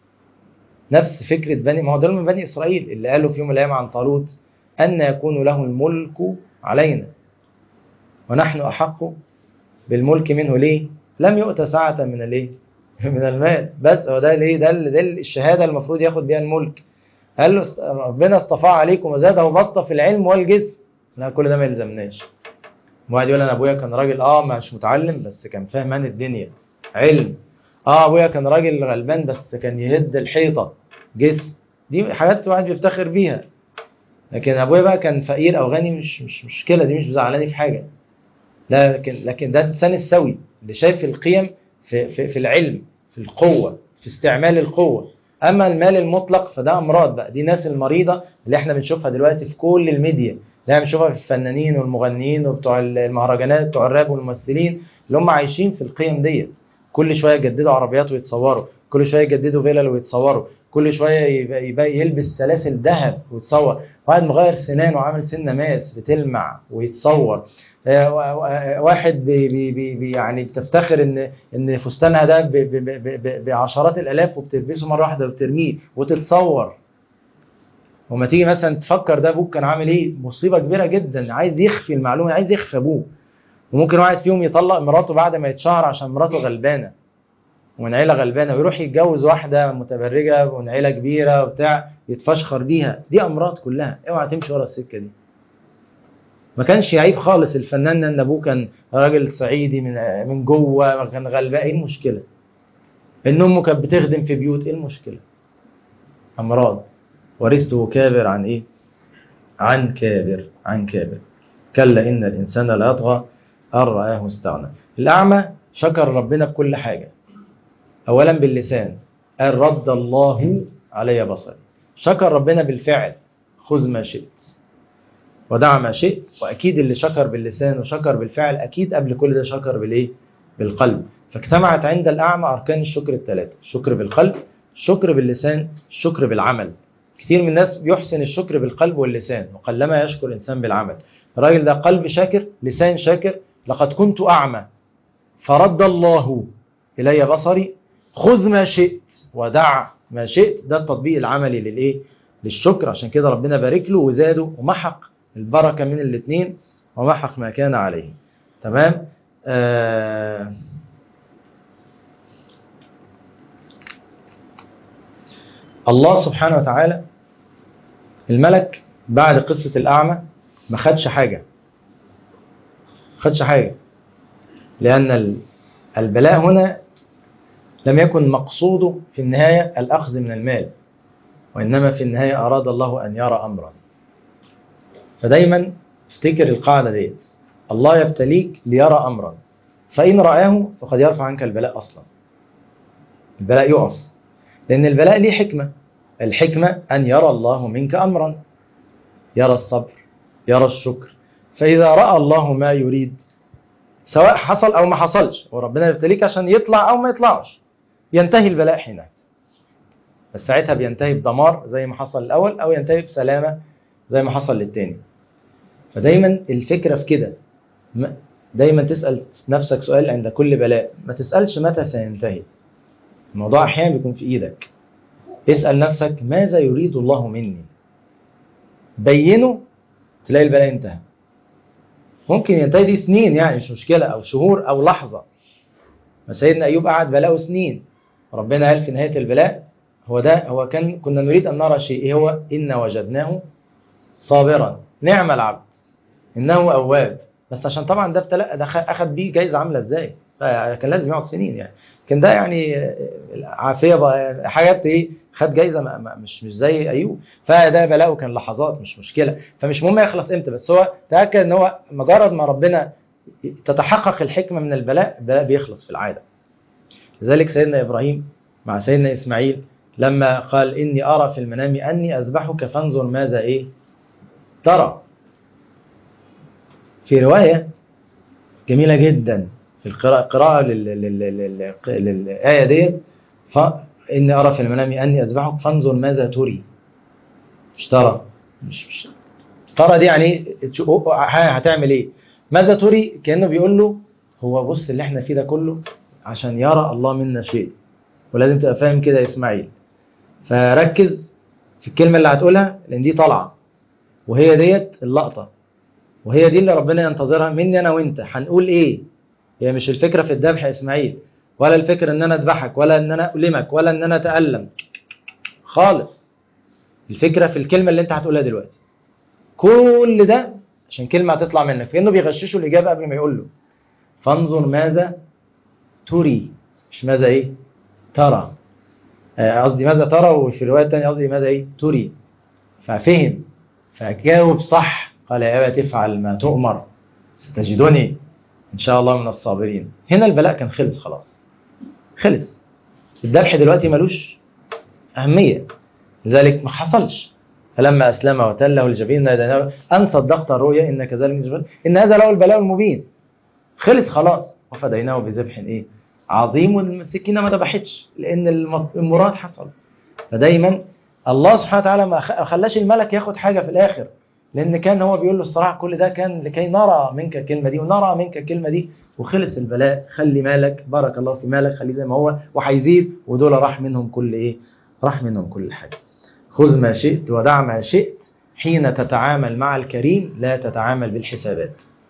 نفس فكره بني ما هو ده من بني اسرائيل اللي قالوا في يوم من الايام عن طالوت ان يكون له الملك علينا ونحن احق بالملك منه ليه؟ لم يؤت سعة من الايه؟ من المال بس هو ده ليه؟ ده ال- ده الشهاده المفروض ياخد بيها الملك قال له است- ربنا اصطفاه عليكم وزاده بسطه في العلم والجسم لا كل ده ما يلزمناش واحد يقول انا ابويا كان راجل اه مش متعلم بس كان فاهم عن الدنيا علم اه ابويا كان راجل غلبان بس كان يهد الحيطه جسم دي حاجات واحد بيفتخر بيها لكن ابويا بقى كان فقير او غني مش مش مشكله دي مش مزعلاني في حاجه لكن لكن ده الانسان السوي اللي شايف القيم في في في العلم في القوه في استعمال القوه اما المال المطلق فده امراض بقى دي ناس المريضه اللي احنا بنشوفها دلوقتي في كل الميديا اللي احنا بنشوفها في الفنانين والمغنيين وبتوع المهرجانات بتوع الراب والممثلين اللي هم عايشين في القيم ديت كل شويه يجددوا عربيات ويتصوروا كل شويه يجددوا فيلل ويتصوروا كل شويه يبقى, يبقى يلبس سلاسل ذهب ويتصور واحد مغير سنان وعامل سنه ماس بتلمع ويتصور آه، و- و- واحد بي بي بي بي يعني بتفتخر ان ان فستانها ده ب- ب- ب- ب- بعشرات الالاف وبتلبسه مره واحده وترميه وتتصور وما تيجي مثلا تفكر ده ابوك كان عامل ايه مصيبه كبيره جدا عايز يخفي المعلومه عايز يخفي ابوه وممكن واحد فيهم يطلق مراته بعد ما يتشهر عشان مراته غلبانه ومن عيله غلبانه ويروح يتجوز واحده متبرجه ومن عيله كبيره وبتاع يتفشخر بيها دي امراض كلها اوعى تمشي ورا السكه دي ما كانش يعيب خالص الفنان ان ابوه كان راجل صعيدي من من جوه كان غلبان ايه المشكله ان امه كانت بتخدم في بيوت ايه المشكله امراض ورثته كابر عن ايه عن كابر عن كابر كلا ان الانسان لا يطغى ان رآه استغنى الاعمى شكر ربنا بكل حاجه اولا باللسان قال رد الله علي بصري شكر ربنا بالفعل خذ ما شئت ودع ما شئت واكيد اللي شكر باللسان وشكر بالفعل اكيد قبل كل ده شكر بالايه بالقلب فاجتمعت عند الاعمى اركان الشكر الثلاثه الشكر بالقلب الشكر باللسان الشكر بالعمل كتير من الناس بيحسن الشكر بالقلب واللسان وقلما يشكر الانسان بالعمل الراجل ده قلب شاكر لسان شاكر لقد كنت اعمى فرد الله الي بصري خذ ما شئت ودع ما شئت ده التطبيق العملي للايه للشكر عشان كده ربنا بارك له وزاده ومحق البركه من الاثنين ومحق ما كان عليه تمام آه الله سبحانه وتعالى الملك بعد قصة الأعمى ما خدش حاجة ما خدش حاجة لأن ال- البلاء هنا لم يكن مقصوده في النهاية الأخذ من المال وإنما في النهاية أراد الله أن يرى أمرا فدايما افتكر القاعدة ديت الله يبتليك ليرى أمرا فإن رآه فقد يرفع عنك البلاء أصلا البلاء يقف لأن البلاء ليه حكمة الحكمة أن يرى الله منك أمرا يرى الصبر يرى الشكر فإذا رأى الله ما يريد سواء حصل أو ما حصلش وربنا يبتليك عشان يطلع أو ما يطلعش ينتهي البلاء حينها بس ساعتها بينتهي بدمار زي ما حصل الأول أو ينتهي بسلامة زي ما حصل للتاني فدايما الفكرة في كده دايما تسأل نفسك سؤال عند كل بلاء ما تسألش متى سينتهي الموضوع أحيانا بيكون في إيدك اسأل نفسك ماذا يريد الله مني بينه تلاقي البلاء انتهى ممكن ينتهي دي سنين يعني مش مشكلة أو شهور أو لحظة سيدنا أيوب قعد بلاءه سنين ربنا قال في نهاية البلاء هو ده هو كان كنا نريد أن نرى شيء إيه هو إن وجدناه صابرا نعم العبد إنه أواب بس عشان طبعا ده ابتلاء ده أخذ بيه جايزة عاملة إزاي كان لازم يقعد سنين يعني كان ده يعني عافية بقى حاجات إيه خد جايزة ما ما مش مش زي أيوب فده بلاءه كان لحظات مش مشكلة فمش مهم يخلص إمتى بس هو تأكد إن هو مجرد ما ربنا تتحقق الحكمة من البلاء البلاء بيخلص في العادة لذلك سيدنا إبراهيم مع سيدنا إسماعيل لما قال إني أرى في المنام أني أذبحك فانظر ماذا إيه ترى في رواية جميلة جدا في القراءة قراءة للآية ديت فإني أرى في المنام أني أذبحك فانظر ماذا تري مش ترى مش مش ترى دي يعني هتعمل إيه ماذا تري كأنه بيقول له هو بص اللي احنا فيه ده كله عشان يرى الله منا شيء ولازم تبقى فاهم كده يا إسماعيل فركز في الكلمة اللي هتقولها لأن دي طالعة وهي ديت اللقطة وهي دي اللي ربنا ينتظرها مني أنا وأنت هنقول إيه هي مش الفكرة في الذبح يا إسماعيل ولا الفكرة إن أنا أذبحك ولا إن أنا أؤلمك ولا إن أنا أتألم خالص الفكرة في الكلمة اللي أنت هتقولها دلوقتي كل ده عشان كلمة هتطلع منك كأنه بيغششه الإجابة قبل ما يقول له فانظر ماذا تري مش ماذا إيه ترى قصدي ماذا ترى وفي الرواية الثانية قصدي ماذا إيه تري ففهم فجاوب صح قال يا أبا تفعل ما تؤمر ستجدني إن شاء الله من الصابرين هنا البلاء كان خلص خلاص خلص الذبح دلوقتي ملوش أهمية لذلك ما حصلش فلما أسلم وتله الجبين ناديناه أن صدقت الرؤيا إن كذلك إن هذا له البلاء المبين خلص خلاص وفديناه بذبح إيه عظيم والسكينة ما ذبحتش لأن المراد حصل فدايما الله سبحانه وتعالى ما خلاش الملك ياخد حاجة في الآخر لأن كان هو بيقول له الصراحة كل ده كان لكي نرى منك الكلمة دي ونرى منك الكلمة دي وخلص البلاء خلي مالك بارك الله في مالك خليه زي ما هو وهيزيد ودول راح منهم كل إيه راح منهم كل حاجة خذ ما شئت ودع ما شئت حين تتعامل مع الكريم لا تتعامل بالحسابات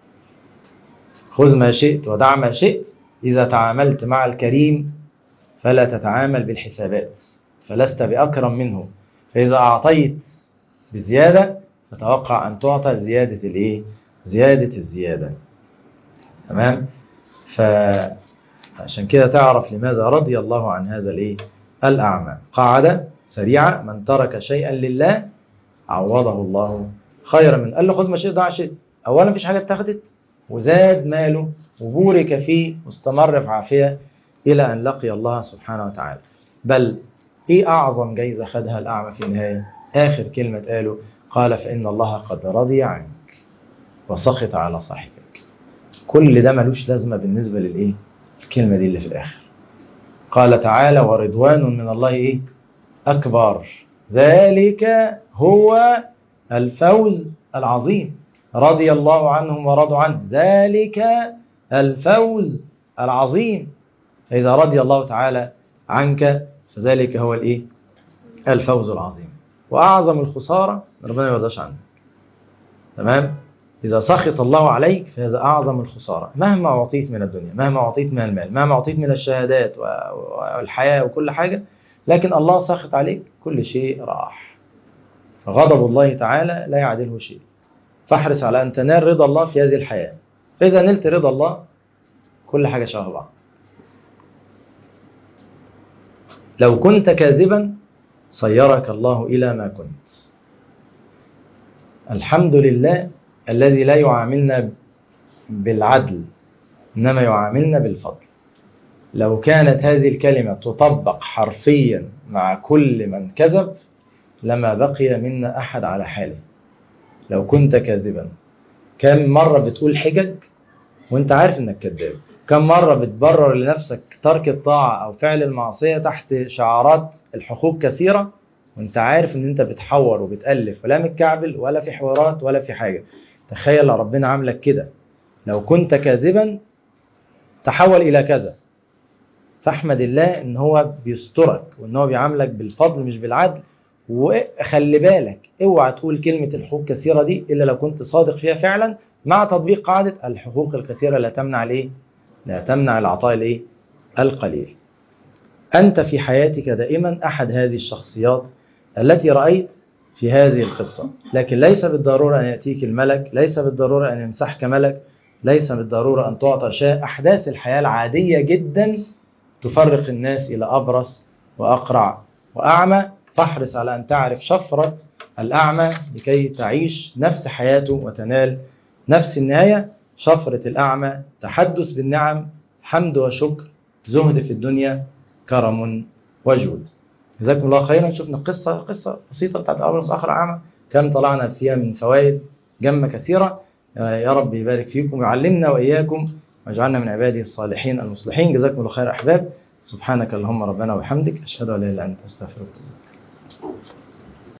خذ ما شئت ودع ما شئت إذا تعاملت مع الكريم فلا تتعامل بالحسابات فلست بأكرم منه فإذا أعطيت بزيادة فتوقع أن تعطى زيادة الإيه؟ زيادة الزيادة تمام؟ فعشان كده تعرف لماذا رضي الله عن هذا الإيه؟ الأعمى قاعدة سريعة من ترك شيئا لله عوضه الله خيرا من قال له خذ ما شئت ضاع شئت أولا مفيش حاجة اتخذت وزاد ماله وبورك فيه واستمر في عافية إلى أن لقي الله سبحانه وتعالى بل إيه أعظم جايزة خدها الأعمى في النهاية آخر كلمة قاله قال فإن الله قد رضي عنك وسخط على صاحبك كل ده ملوش لازمة بالنسبة للإيه الكلمة دي اللي في الآخر قال تعالى ورضوان من الله إيه أكبر ذلك هو الفوز العظيم رضي الله عنهم ورضوا عنه ذلك الفوز العظيم فإذا رضي الله تعالى عنك فذلك هو الإيه الفوز العظيم وأعظم الخسارة ربنا ما يرضاش عنك تمام إذا سخط الله عليك فهذا أعظم الخسارة مهما أعطيت من الدنيا مهما أعطيت من المال مهما أعطيت من الشهادات والحياة وكل حاجة لكن الله سخط عليك كل شيء راح فغضب الله تعالى لا يعدله شيء فاحرص على أن تنال رضا الله في هذه الحياة فإذا نلت رضا الله كل حاجة شبه بعض لو كنت كاذبا صيرك الله إلى ما كنت الحمد لله الذي لا يعاملنا بالعدل إنما يعاملنا بالفضل لو كانت هذه الكلمة تطبق حرفيا مع كل من كذب لما بقي منا أحد على حاله لو كنت كاذبا كم مرة بتقول حجج وانت عارف انك كذاب كم مرة بتبرر لنفسك ترك الطاعة أو فعل المعصية تحت شعارات الحقوق كثيرة وانت عارف ان انت بتحور وبتألف ولا متكعبل ولا في حوارات ولا في حاجة تخيل لو ربنا عاملك كده لو كنت كاذبا تحول إلى كذا فاحمد الله ان هو بيسترك وان هو بيعاملك بالفضل مش بالعدل وخلي بالك اوعى تقول كلمة الحقوق كثيرة دي إلا لو كنت صادق فيها فعلا مع تطبيق قاعدة الحقوق الكثيرة لا تمنع الايه؟ لا تمنع العطاء الايه؟ القليل. أنت في حياتك دائما أحد هذه الشخصيات التي رأيت في هذه القصة، لكن ليس بالضرورة أن يأتيك الملك، ليس بالضرورة أن يمسحك ملك، ليس بالضرورة أن تعطى شاء، أحداث الحياة العادية جدا تفرق الناس إلى أبرص وأقرع وأعمى، فاحرص على أن تعرف شفرة الأعمى لكي تعيش نفس حياته وتنال نفس النهاية شفرة الأعمى تحدث بالنعم حمد وشكر زهد في الدنيا كرم وجود جزاكم الله خيرا شفنا قصة قصة بسيطة بتاعت أبرص آخر أعمى كم طلعنا فيها من فوائد جمة كثيرة يا رب يبارك فيكم ويعلمنا وإياكم واجعلنا من عباده الصالحين المصلحين جزاكم الله خير أحباب سبحانك اللهم ربنا وبحمدك أشهد أن لا إله إلا أنت أستغفرك